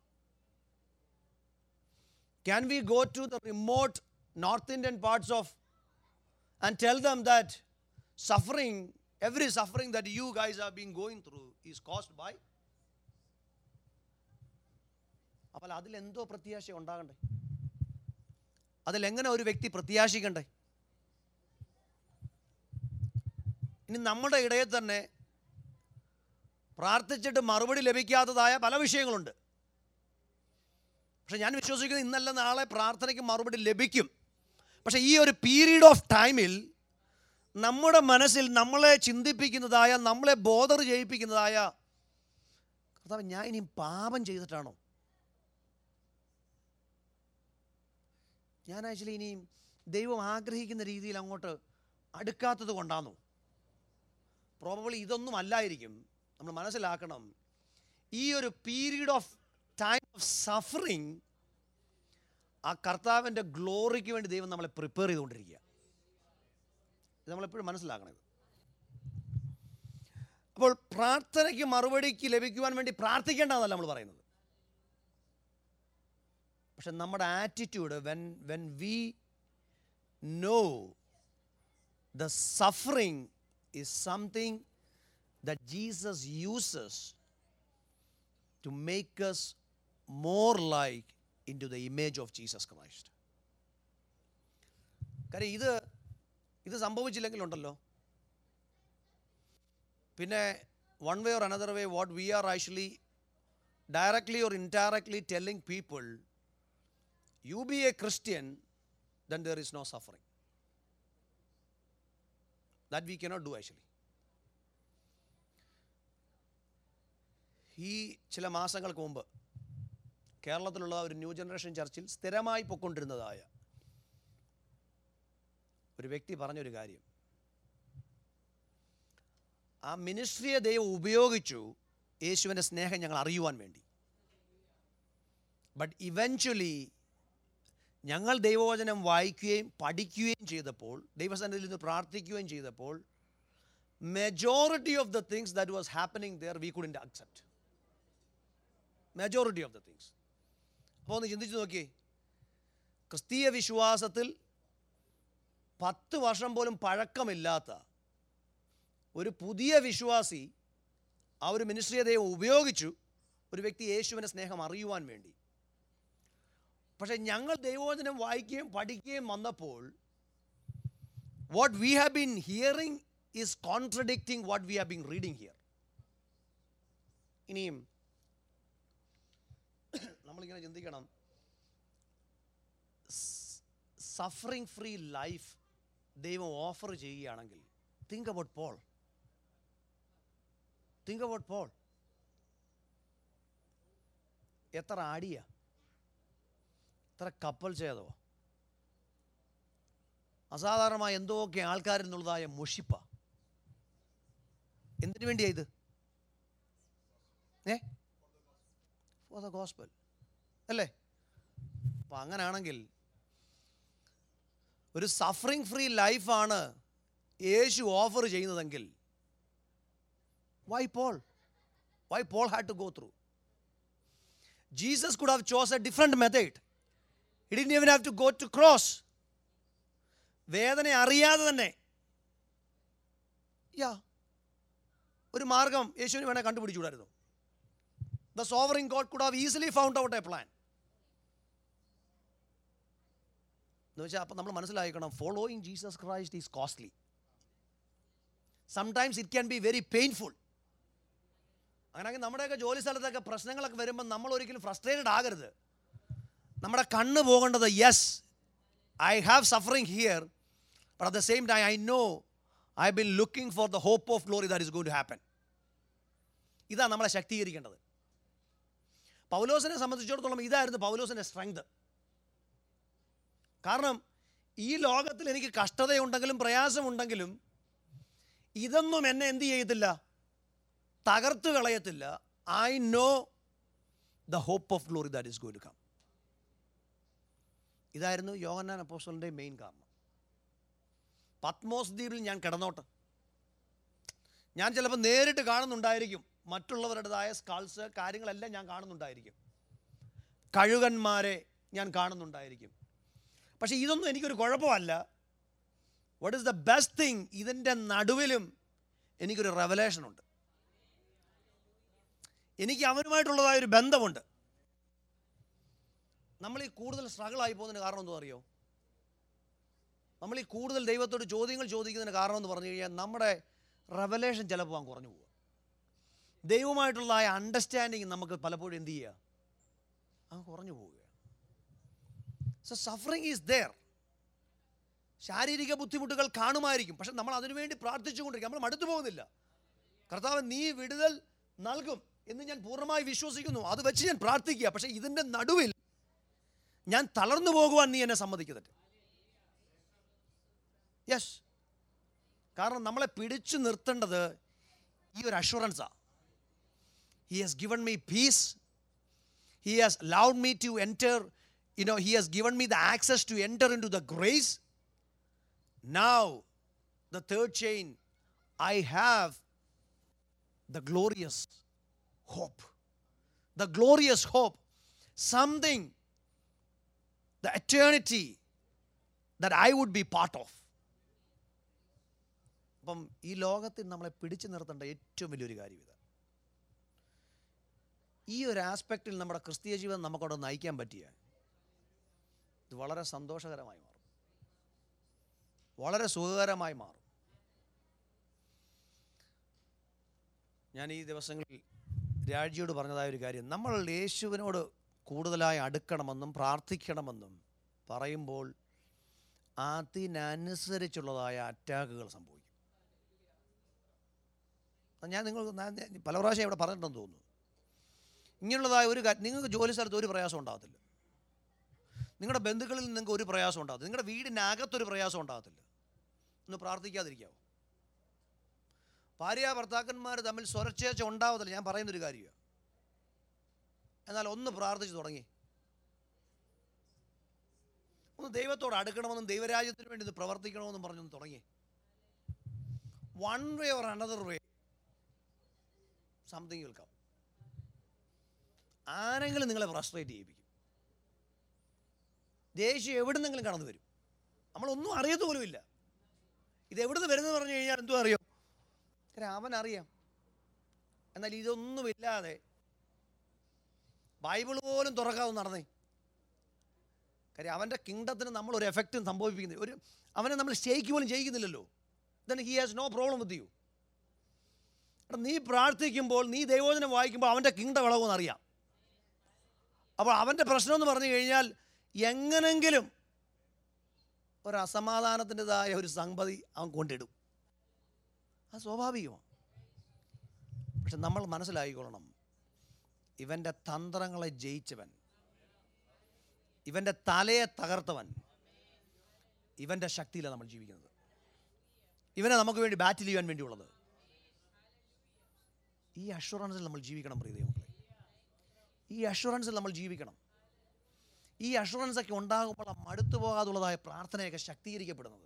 Can we go to the remote North Indian parts of and tell them that suffering, every suffering that you guys have been going through is caused by? അപ്പോൾ അതിലെന്തോ പ്രത്യാശ ഉണ്ടാകണ്ടേ അതിലെങ്ങനെ ഒരു വ്യക്തി പ്രത്യാശിക്കണ്ടേ ഇനി നമ്മുടെ ഇടയിൽ തന്നെ പ്രാർത്ഥിച്ചിട്ട് മറുപടി ലഭിക്കാത്തതായ പല വിഷയങ്ങളുണ്ട് പക്ഷെ ഞാൻ വിശ്വസിക്കുന്നത് ഇന്നല്ല നാളെ പ്രാർത്ഥനയ്ക്ക് മറുപടി ലഭിക്കും പക്ഷേ ഈ ഒരു പീരീഡ് ഓഫ് ടൈമിൽ നമ്മുടെ മനസ്സിൽ നമ്മളെ ചിന്തിപ്പിക്കുന്നതായ നമ്മളെ ബോധർ ചെയ്യിപ്പിക്കുന്നതായ കർത്താവ് ഞാൻ ഇനി പാപം ചെയ്തിട്ടാണോ ഞാൻ ആക്ച്വലി ഇനിയും ദൈവം ആഗ്രഹിക്കുന്ന രീതിയിൽ അങ്ങോട്ട് അടുക്കാത്തത് കൊണ്ടാണോ പ്രോബബിളി ഇതൊന്നും അല്ലായിരിക്കും നമ്മൾ മനസ്സിലാക്കണം ഈ ഒരു period of time of suffering ആ കർത്താവിൻ്റെ ഗ്ലോറിക്ക് വേണ്ടി ദൈവം നമ്മളെ പ്രിപ്പയർ ചെയ്തുകൊണ്ടിരിക്കുക ഇത് നമ്മളെപ്പോഴും മനസ്സിലാക്കണം ഇത് അപ്പോൾ പ്രാർത്ഥനയ്ക്ക് മറുപടിക്ക് ലഭിക്കുവാൻ വേണ്ടി പ്രാർത്ഥിക്കേണ്ടതെന്നല്ല നമ്മൾ പറയുന്നത് പക്ഷെ നമ്മുടെ attitude when when we know the suffering is something that Jesus uses to make us more like into the image of Jesus Christ. കാര്യം ഇത് ഇത് സംഭവിച്ചില്ലെങ്കിലുണ്ടല്ലോ പിന്നെ one way or another way what we are actually directly or indirectly telling people you be a Christian then there is no suffering that we cannot do actually. ഈ ചില മാസങ്ങൾക്ക് മുമ്പ് കേരളത്തിലുള്ള ഒരു ന്യൂ ജനറേഷൻ ചർച്ചിൽ സ്ഥിരമായി പൊക്കൊണ്ടിരുന്നതായ ഒരു വ്യക്തി പറഞ്ഞൊരു കാര്യം ആ മിനിസ്ട്രിയെ ദൈവം ഉപയോഗിച്ചു യേശുവിൻ്റെ സ്നേഹം ഞങ്ങൾ അറിയുവാൻ വേണ്ടി ബട്ട് ഇവൻച്വലി ഞങ്ങൾ ദൈവവചനം വായിക്കുകയും പഠിക്കുകയും ചെയ്തപ്പോൾ ദൈവസന്നിധിയിൽ നിന്ന് പ്രാർത്ഥിക്കുകയും ചെയ്തപ്പോൾ majority of the things that was happening there we couldn't accept majority of the things അപ്പോൾ ഒന്ന് ചിന്തിച്ച് നോക്കിയേ ക്രിസ്തീയ വിശ്വാസത്തിൽ പത്ത് വർഷം പോലും പഴക്കമില്ലാത്ത ഒരു പുതിയ വിശ്വാസി ആ ഒരു മിനിസ്ട്രിയെ ദൈവം ഉപയോഗിച്ചു ഒരു വ്യക്തി യേശുവിൻ്റെ സ്നേഹം അറിയുവാൻ വേണ്ടി പക്ഷേ ഞങ്ങൾ ദൈവവചനം വായിക്കുകയും പഠിക്കുകയും വന്നപ്പോൾ what we have been hearing is contradicting what we have been reading here ഇനിയും നമ്മളിങ്ങനെ ചിന്തിക്കണം സഫറിങ് ഫ്രീ ലൈഫ് ദൈവം ഓഫർ ചെയ്യുകയാണെങ്കിൽ think about Paul think about Paul എത്ര ആടിയാ എത്ര കപ്പൽ ചെയ്തോ അസാധാരണമായ എന്തൊക്കെ ആൾക്കാരിൽ നിന്നുള്ളതായ മുഷിപ്പ എന്തിനു വേണ്ടിയാ ഇത് ഏ ഫോർ ദ ഗോസ്പൽ അല്ലേ അപ്പം അങ്ങനെയാണെങ്കിൽ ഒരു സഫറിങ് ഫ്രീ ലൈഫാണ് യേശു ഓഫർ ചെയ്യുന്നതെങ്കിൽ why Paul why Paul had to go through Jesus could have chose a different method He didn't even have to go to cross. വേദന അറിയാതെ തന്നെ യാ ഒരു മാർഗം യേശുവിന് വേണേൽ കണ്ടുപിടിച്ചുകൂടായിരുന്നു the sovereign God could have easily found out a plan. എന്ന് വെച്ചാൽ അപ്പം നമ്മൾ മനസ്സിലാക്കണം following Jesus Christ is costly sometimes it can be very painful അങ്ങനെയെങ്കിൽ നമ്മുടെയൊക്കെ ജോലി സ്ഥലത്തൊക്കെ പ്രശ്നങ്ങളൊക്കെ വരുമ്പോൾ നമ്മൾ ഒരിക്കലും ഫ്രസ്ട്രേറ്റഡ് ആകരുത് നമ്മുടെ കണ്ണ് പോകേണ്ടത് yes I have suffering here but at the same time I know I been looking for the hope of glory that is going to happen ഇതാണ് നമ്മളെ ശക്തീകരിക്കേണ്ടത് പൗലോസിനെ സംബന്ധിച്ചിടത്തോളം ഇതായിരുന്നു പൗലോസിൻ്റെ സ്ട്രെങ്ത് കാരണം ഈ ലോകത്തിൽ എനിക്ക് കഷ്ടതയുണ്ടെങ്കിലും പ്രയാസമുണ്ടെങ്കിലും ഇതൊന്നും എന്നെ എന്ത് ചെയ്യത്തില്ല തകർത്ത് കളയത്തില്ല I know the hope of glory that is going to come ഇതായിരുന്നു യോഹന്നാൻ അപ്പോസ്റ്റലിൻ്റെ മെയിൻ കാരണം പത്മോസ് ദ്വീപിൽ ഞാൻ കിടന്നോട്ടെ ഞാൻ ചിലപ്പോൾ നേരിട്ട് കാണുന്നുണ്ടായിരിക്കും മറ്റുള്ളവരുടേതായ സ്കാൾസ് കാര്യങ്ങളെല്ലാം ഞാൻ കാണുന്നുണ്ടായിരിക്കും കഴുകന്മാരെ ഞാൻ കാണുന്നുണ്ടായിരിക്കും പക്ഷേ ഇതൊന്നും എനിക്കൊരു കുഴപ്പമല്ല what is the best thing ഇതിൻ്റെ നടുവിലും എനിക്കൊരു റെവലേഷൻ ഉണ്ട് എനിക്ക് അവനുമായിട്ടുള്ളതായ ഒരു ബന്ധമുണ്ട് നമ്മൾ ഈ കൂടുതൽ സ്ട്രഗിൾ ആയി പോകുന്നതിന് കാരണം എന്തോ അറിയോ നമ്മൾ ഈ കൂടുതൽ ദൈവത്തോട് ചോദ്യങ്ങൾ ചോദിക്കുന്നതിന് കാരണം എന്ന് പറഞ്ഞു കഴിഞ്ഞാൽ നമ്മുടെ റെവലേഷൻ ചിലപ്പോൾ അങ്ങ് കുറഞ്ഞു പോവുക ദൈവമായിട്ടുള്ള ആ അണ്ടർസ്റ്റാൻഡിങ് നമുക്ക് പലപ്പോഴും എന്ത് ചെയ്യുക അങ്ങ് കുറഞ്ഞു പോവുകയാണ് സോ സഫറിങ് ഈസ് ദെയർ ശാരീരിക ബുദ്ധിമുട്ടുകൾ കാണുമായിരിക്കും പക്ഷെ നമ്മൾ അതിനുവേണ്ടി പ്രാർത്ഥിച്ചുകൊണ്ടിരിക്കും നമ്മൾ മടുത്തു പോകുന്നില്ല കർത്താവ് നീ വിടുതൽ നൽകും എന്ന് ഞാൻ പൂർണ്ണമായി വിശ്വസിക്കുന്നു അത് വെച്ച് ഞാൻ പ്രാർത്ഥിക്കുക പക്ഷേ ഇതിൻ്റെ നടുവിൽ ഞാൻ തളർന്നു പോകുവാൻ നീ എന്നെ സമ്മതിക്കുന്നുണ്ട് യെസ് കാരണം നമ്മളെ പിടിച്ചു നിർത്തേണ്ടത് ഈ ഒരു അഷുറൻസാണ് he has given me peace he has loved me to enter you know he has given me the access to enter into the grace now the third chain I have the glorious hope. The glorious hope. Something, the eternity that I would be part of. അപ്പം ഈ ലോകത്തിൽ നമ്മളെ പിടിച്ചു നിർത്തേണ്ട ഏറ്റവും വലിയൊരു കാര്യം ഇത് ഈ ഒരു ആസ്പെക്റ്റിൽ നമ്മുടെ ക്രിസ്തീയ ജീവിതം നമുക്കവിടെ നയിക്കാൻ പറ്റിയ ഇത് വളരെ സന്തോഷകരമായി മാറും വളരെ സുഖകരമായി മാറും ഞാൻ ഈ ദിവസങ്ങളിൽ രാജിയോട് പറഞ്ഞതായ ഒരു കാര്യം നമ്മൾ യേശുവിനോട് കൂടുതലായി അടുക്കണമെന്നും പ്രാർത്ഥിക്കണമെന്നും പറയുമ്പോൾ അതിനനുസരിച്ചുള്ളതായ അറ്റാക്കുകൾ സംഭവിക്കും അത് ഞാൻ നിങ്ങൾ ഞാൻ- ഞാൻ പല പ്രാവശ്യം ഇവിടെ പറഞ്ഞിട്ടുണ്ടെന്ന് തോന്നുന്നു ഇങ്ങനെയുള്ളതായ ഒരു കാര്യം നിങ്ങൾക്ക് ജോലി സ്ഥലത്ത് ഒരു പ്രയാസം ഉണ്ടാകത്തില്ല നിങ്ങളുടെ ബന്ധുക്കളിൽ നിങ്ങൾക്ക് ഒരു പ്രയാസം ഉണ്ടാകത്തില്ല നിങ്ങളുടെ വീടിനകത്തൊരു പ്രയാസം ഉണ്ടാകത്തില്ല ഒന്ന് പ്രാർത്ഥിക്കാതിരിക്കാവോ ഭാര്യ ഭർത്താക്കന്മാർ തമ്മിൽ സ്വരച്ചേർച്ച ഉണ്ടാവത്തില്ല ഞാൻ പറയുന്നൊരു കാര്യമാണ് എന്നാൽ ഒന്ന് പ്രാർത്ഥിച്ചു തുടങ്ങി ഒന്ന് ദൈവത്തോട് അടുക്കണമെന്നും ദൈവരാജ്യത്തിന് വേണ്ടി ഇത് പ്രവർത്തിക്കണമെന്നും പറഞ്ഞൊന്ന് തുടങ്ങി one way or another way something will come ആരെങ്കിലും നിങ്ങളെ ഫ്രസ്ട്രേറ്റ് ചെയ്യിപ്പിക്കും ദേഷ്യം എവിടുന്നെങ്കിലും കടന്നു വരും നമ്മളൊന്നും അറിയത്ത് പോലുമില്ല ഇത് എവിടുന്ന് വരുന്നത് പറഞ്ഞു കഴിഞ്ഞാൽ എന്തും അറിയോ കാര്യം അവനറിയാം എന്നാൽ ഇതൊന്നുമില്ലാതെ ബൈബിൾ പോലും തുറക്കാതെ നടന്നേ കാര്യം അവൻ്റെ കിങ്ഡത്തിന് നമ്മൾ ഒരു എഫക്റ്റും സംഭവിപ്പിക്കുന്നില്ല ഒരു അവനെ നമ്മൾ സ്റ്റേക്ക് പോലും ചെയ്യിക്കുന്നില്ലല്ലോ then he has no problem with you എടാ നീ പ്രാർത്ഥിക്കുമ്പോൾ നീ ദൈവോചനം വായിക്കുമ്പോൾ അവൻ്റെ കിങ്ഡം ഇളവെന്ന് അറിയാം അപ്പോൾ അവൻ്റെ പ്രശ്നം എന്ന് പറഞ്ഞു കഴിഞ്ഞാൽ എങ്ങനെങ്കിലും ഒരു അസമാധാനത്തിൻ്റെതായ ഒരു സംഗതി അവൻ കൊണ്ടിടും അത് സ്വാഭാവികമാണ് പക്ഷെ നമ്മൾ മനസ്സിലായിക്കൊള്ളണം ഇവൻ്റെ തന്ത്രങ്ങളെ ജയിച്ചവൻ ഇവൻ്റെ തലയെ തകർത്തവൻ ഇവൻ്റെ ശക്തിയിലാണ് നമ്മൾ ജീവിക്കുന്നത് ഇവനെ നമുക്ക് വേണ്ടി ബാറ്റിൽ ചെയ്യാൻ വേണ്ടിയുള്ളത് ഈ അഷുറൻസിൽ നമ്മൾ ജീവിക്കണം പ്രിയ ദൈവങ്ങളെ ഈ അഷുറൻസിൽ നമ്മൾ ജീവിക്കണം ഈ അഷുറൻസ് ഒക്കെ ഉണ്ടാകുമ്പോൾ ആ മടുത്തു പോകാതുള്ളതായ പ്രാർത്ഥനയൊക്കെ ശക്തീകരിക്കപ്പെടുന്നത്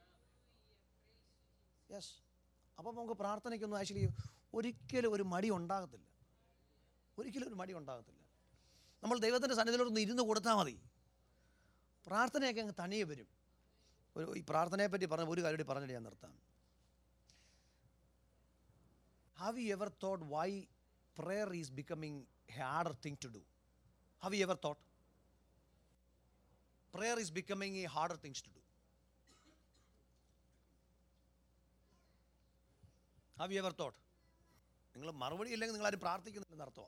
യെസ് അപ്പം നമുക്ക് പ്രാർത്ഥനയ്ക്കൊന്നും ആക്ച്വലി ഒരിക്കലും ഒരു മടി ഉണ്ടാകത്തില്ല ഒരിക്കലും ഒരു മടി ഉണ്ടാകത്തില്ല നമ്മൾ ദൈവത്തിൻ്റെ സന്നിധിയിലൊന്ന് ഇരുന്ന് കൊടുത്താൽ മതി പ്രാർത്ഥനയൊക്കെ അങ്ങ് തനിയെ വരും ഒരു ഈ പ്രാർത്ഥനയെ പറ്റി പറഞ്ഞ ഒരു കാര്യം കൂടി പറഞ്ഞിട്ട് ഞാൻ നിർത്താം have you ever thought why prayer is becoming harder thing to do. Have you ever thought? Prayer is becoming a harder things to do. Have you ever thought? നിങ്ങൾ മറുപടി ഇല്ലെങ്കിൽ നിങ്ങൾ ആരും പ്രാർത്ഥിക്കുന്നില്ലെന്ന് അർത്ഥം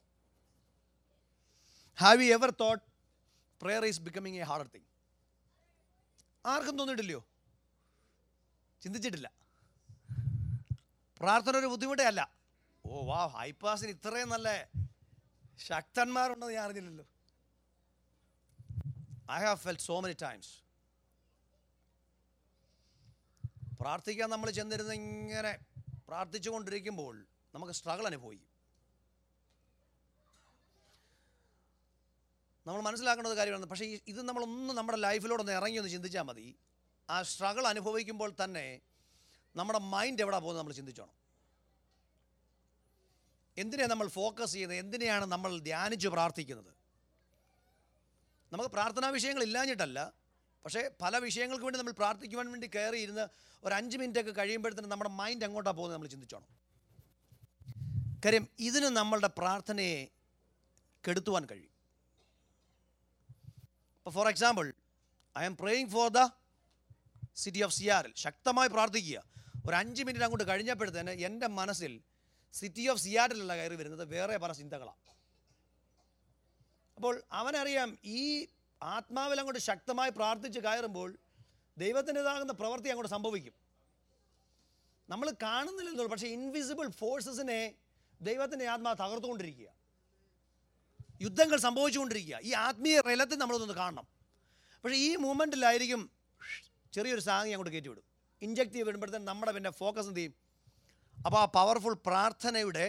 have you ever thought prayer is becoming a harder thing ആർക്കും തോന്നിയിട്ടില്ലയോ ചിന്തിച്ചിട്ടില്ല പ്രാർത്ഥന ഒരു ബുദ്ധിമുട്ടേ അല്ല ഓ വാ ഹൈപ്പാസിന് ഇത്രയും നല്ല ശക്തന്മാരുണ്ടെന്ന് ഞാൻ അറിഞ്ഞില്ലല്ലോ I have felt so many times പ്രാർത്ഥിക്കാൻ നമ്മൾ ചെന്നിരുന്ന് ഇങ്ങനെ പ്രാർത്ഥിച്ചു കൊണ്ടിരിക്കുമ്പോൾ നമുക്ക് സ്ട്രഗിൾ അനുഭവിക്കും നമ്മൾ മനസ്സിലാക്കേണ്ട ഒരു കാര്യമാണ് പക്ഷേ ഈ- ഇത് നമ്മളൊന്ന് നമ്മുടെ ലൈഫിലൂടെ ഒന്ന് ഇറങ്ങി ഒന്ന് ചിന്തിച്ചാൽ മതി ആ സ്ട്രഗിൾ അനുഭവിക്കുമ്പോൾ തന്നെ നമ്മുടെ മൈൻഡ് എവിടെ പോകുന്നത് നമ്മൾ ചിന്തിച്ചോണം എന്തിനാണ് നമ്മൾ ഫോക്കസ് ചെയ്യുന്നത് എന്തിനെയാണ് നമ്മൾ ധ്യാനിച്ച് പ്രാർത്ഥിക്കുന്നത് നമുക്ക് പ്രാർത്ഥനാ വിഷയങ്ങൾ ഇല്ലാഞ്ഞിട്ടല്ല പക്ഷേ പല വിഷയങ്ങൾക്ക് വേണ്ടി നമ്മൾ പ്രാർത്ഥിക്കുവാൻ വേണ്ടി കയറി ഇരുന്ന് ഒരു അഞ്ച് മിനിറ്റ് ഒക്കെ കഴിയുമ്പോഴത്തേനും നമ്മുടെ മൈൻഡ് എങ്ങോട്ടാണ് പോകുന്നത് നമ്മൾ ചിന്തിച്ചോണം കാര്യം ഇതിന് നമ്മളുടെ പ്രാർത്ഥനയെ കെടുത്തുവാൻ കഴിയും ഇപ്പോൾ for example I am praying for the city of സിയാറിൽ ശക്തമായി പ്രാർത്ഥിക്കുക ഒരു അഞ്ച് മിനിറ്റ് അങ്ങോട്ട് കഴിഞ്ഞപ്പോഴത്തേന് എൻ്റെ മനസ്സിൽ സിറ്റി ഓഫ് സിയാറിലല്ല കയറി വരുന്നത് വേറെ പല ചിന്തകളാണ് അപ്പോൾ അവനറിയാം ഈ ആത്മാവിൽ അങ്ങോട്ട് ശക്തമായി പ്രാർത്ഥിച്ച് കയറുമ്പോൾ ദൈവത്തിൻ്റെതാകുന്ന പ്രവൃത്തി അങ്ങോട്ട് സംഭവിക്കും നമ്മൾ കാണുന്നില്ലെന്നുള്ളൂ പക്ഷേ ഇൻവിസിബിൾ ഫോഴ്സസിനെ ദൈവത്തിൻ്റെ ആത്മാവ് തകർത്തുകൊണ്ടിരിക്കുക യുദ്ധങ്ങൾ സംഭവിച്ചുകൊണ്ടിരിക്കുക ഈ ആത്മീയ റലത്തിൽ നമ്മളൊന്ന് കാണണം പക്ഷേ ഈ മൂമെൻറ്റിലായിരിക്കും ചെറിയൊരു സാങ്ങി അങ്ങോട്ട് കയറ്റി വിടും ഇഞ്ചക്ട് ചെയ്ത് വിടുമ്പോഴത്തേന് നമ്മുടെ പിന്നെ ഫോക്കസ് എന്ത് ചെയ്യും അപ്പോൾ ആ പവർഫുൾ പ്രാർത്ഥനയുടെ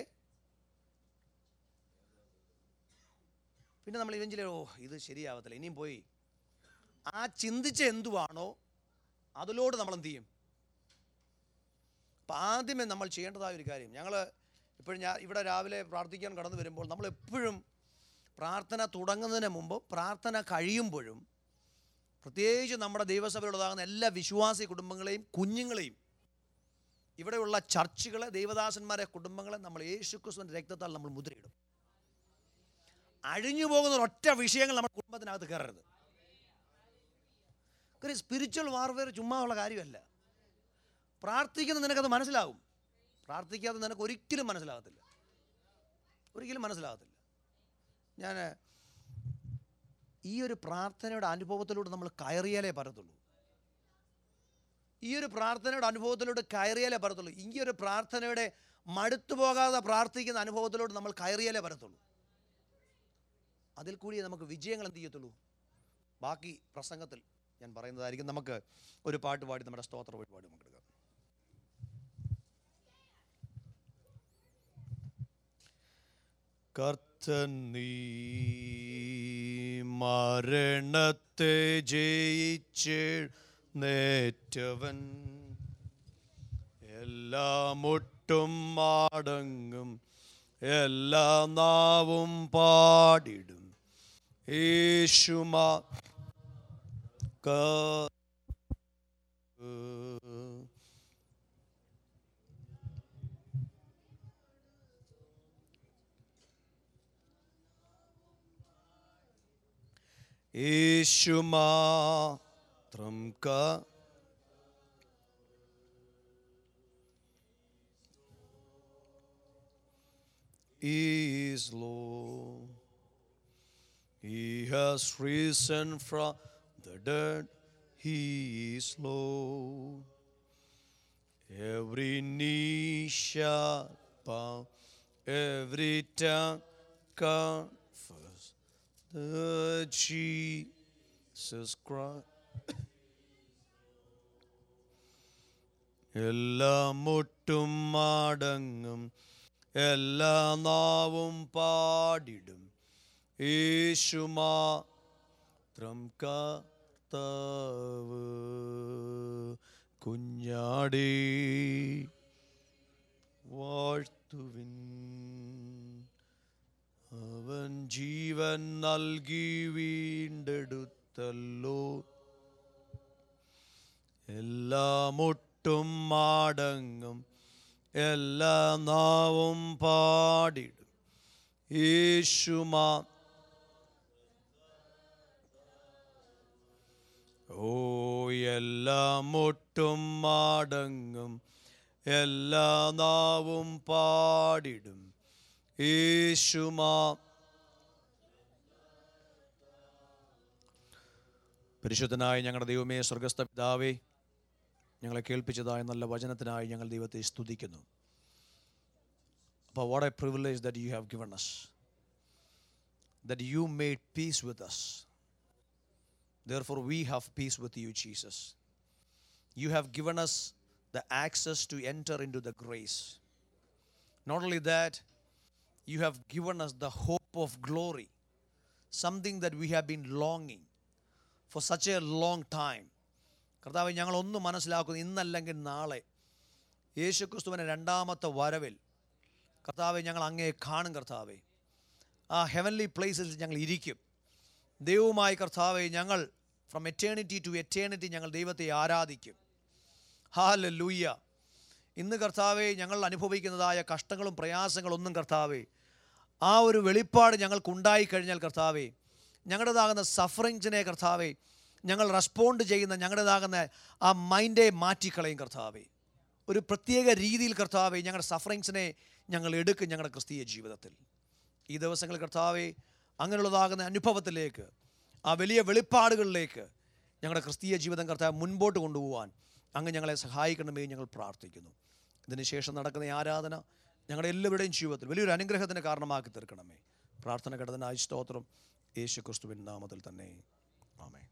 പിന്നെ നമ്മൾ ഇവഞ്ചിലെ ഓ ഇത് ശരിയാവത്തില്ല ഇനിയും പോയി ആ ചിന്തിച്ച എന്തുവാണോ അതിലോട് നമ്മൾ എന്ത് ചെയ്യും അപ്പം ആദ്യമേ നമ്മൾ ചെയ്യേണ്ടതായ ഒരു കാര്യം ഞങ്ങൾ ഇപ്പോഴും ഞാൻ ഇവിടെ രാവിലെ പ്രാർത്ഥിക്കാൻ കടന്നു വരുമ്പോൾ നമ്മൾ എപ്പോഴും പ്രാർത്ഥന തുടങ്ങുന്നതിന് മുമ്പ് പ്രാർത്ഥന കഴിയുമ്പോഴും പ്രത്യേകിച്ച് നമ്മുടെ ദൈവസഭയിലുള്ളതാകുന്ന എല്ലാ വിശ്വാസി കുടുംബങ്ങളെയും കുഞ്ഞുങ്ങളെയും ഇവിടെയുള്ള ചർച്ചുകളെ ദൈവദാസന്മാരെ കുടുംബങ്ങളെ നമ്മൾ യേശുക്രിസ്തുവിൻ്റെ രക്തത്താൽ നമ്മൾ മുദ്രയിടും അഴിഞ്ഞു പോകുന്ന ഒറ്റ വിഷയങ്ങൾ നമ്മുടെ കുടുംബത്തിനകത്ത് കയറരുത് കാര്യം സ്പിരിച്വൽ വാർവെയർ ചുമ്മാ ഉള്ള കാര്യമല്ല പ്രാർത്ഥിക്കുന്ന നിനക്കത് മനസ്സിലാവും പ്രാർത്ഥിക്കാതെ നിനക്ക് ഒരിക്കലും മനസ്സിലാകത്തില്ല ഒരിക്കലും മനസ്സിലാകത്തില്ല ഞാൻ ഈ ഒരു പ്രാർത്ഥനയുടെ അനുഭവത്തിലൂടെ നമ്മൾ കയറിയാലേ പറ്റത്തുള്ളൂ ഈ ഒരു പ്രാർത്ഥനയുടെ അനുഭവത്തിലൂടെ കയറിയാലേ പറ്റത്തുള്ളൂ ഈ ഒരു പ്രാർത്ഥനയുടെ മടുത്തു പോകാതെ പ്രാർത്ഥിക്കുന്ന അനുഭവത്തിലൂടെ നമ്മൾ കയറിയാലേ പറ്റത്തുള്ളൂ അതിൽ കൂടി നമുക്ക് വിജയങ്ങൾ എന്ത് ചെയ്യത്തുള്ളൂ ബാക്കി പ്രസംഗത്തിൽ ഞാൻ പറയുന്നതായിരിക്കും നമുക്ക് ഒരു പാട്ട് പാടി നമ്മുടെ സ്തോത്ര വഴിപാട് നമുക്ക് എടുക്കാം കർത്തൻ നീ മരണത്തെ ജയിച്ച് നേറ്റവൻ എല്ലാ മുട്ടും മാടങ്ങും എല്ലാ നാവും പാടിടും യേശുമാ ക- യേശുമാത്രം ക is Lord. He has risen from the dead. He is Lord. Every knee shall bow, every tongue confess that Jesus Christ. എല്ലാ മുട്ടും മടങ്ങും എല്ലാ നാവും പാടിടും യേശുമാത്രം കർത്താവ് കുഞ്ഞാടി വാഴ്ത്തുവിൻ അവൻ ജീവൻ നൽകി വീണ്ടെടുത്തല്ലോ എല്ലാ മുട്ടും മാടങ്ങും എല്ലാ നാവും പാടിടും യേശുമാ ഓ എല്ലാം മുട്ടും മടങ്ങും എല്ലാ നാവും പാടിടും യേശുമാ പരിശുദ്ധനായ ഞങ്ങളുടെ ദൈവമേ സ്വർഗസ്ഥ പിതാവേ ഞങ്ങളെ കേൾപ്പിച്ചതായ നല്ല വചനത്തിനായി ഞങ്ങൾ ദൈവത്തെ സ്തുതിക്കുന്നു അപ്പോൾ what a privilege that you have given us that you made peace with us Therefore, we have peace with you, Jesus. You have given us the access to enter into the grace. Not only that, you have given us the hope of glory, something that we have been longing for such a long time. കർത്താവ് ഞങ്ങൾ ഒന്ന് മനസ്സിലാക്കുന്നു ഇന്നല്ലെങ്കിൽ നാളെ യേശു ക്രിസ്തുവിൻ്റെ രണ്ടാമത്തെ വരവിൽ കർത്താവെ ഞങ്ങൾ അങ്ങേ കാണും കർത്താവെ ആ ഹെവൻലി പ്ലേസിൽ ഞങ്ങൾ ഇരിക്കും ദൈവവുമായി കർത്താവെ ഞങ്ങൾ ഫ്രം എറ്റേണിറ്റി ടു എറ്റേണിറ്റി ഞങ്ങൾ ദൈവത്തെ ആരാധിക്കും ഹാല ലൂയ്യ ഇന്ന് കർത്താവെ ഞങ്ങൾ അനുഭവിക്കുന്നതായ കഷ്ടങ്ങളും പ്രയാസങ്ങളൊന്നും കർത്താവെ ആ ഒരു വെളിപ്പാട് ഞങ്ങൾക്കുണ്ടായി കഴിഞ്ഞാൽ കർത്താവെ ഞങ്ങളുടേതാകുന്ന സഫറിങ്സിനെ കർത്താവെ ഞങ്ങൾ റെസ്പോണ്ട് ചെയ്യുന്ന ഞങ്ങളുടേതാകുന്ന ആ മൈൻഡെ മാറ്റിക്കളയും കർത്താവെ ഒരു പ്രത്യേക രീതിയിൽ കർത്താവെ ഞങ്ങളുടെ സഫറിങ്സിനെ ഞങ്ങൾ എടുക്കും ഞങ്ങളുടെ ക്രിസ്തീയ ജീവിതത്തിൽ ഈ ദിവസങ്ങളിൽ കർത്താവെ അങ്ങനെയുള്ളതാകുന്ന അനുഭവത്തിലേക്ക് ആ വലിയ വെളിപ്പാടുകളിലേക്ക് ഞങ്ങളുടെ ക്രിസ്തീയ ജീവിതം കർത്താവ് മുൻപോട്ട് കൊണ്ടുപോകാൻ അങ്ങ് ഞങ്ങളെ സഹായിക്കണമേ എന്ന് ഞങ്ങൾ പ്രാർത്ഥിക്കുന്നു ഇതിനുശേഷം നടക്കുന്ന ഈ ആരാധന ഞങ്ങളുടെ എല്ലാവരുടെയും ജീവിതത്തിൽ വലിയൊരു അനുഗ്രഹത്തിന് കാരണമാക്കി തീർക്കണമേ പ്രാർത്ഥന ഘടനായി സ്തോത്രം യേശു ക്രിസ്തുവിൻ നാമത്തിൽ തന്നെ ആമേ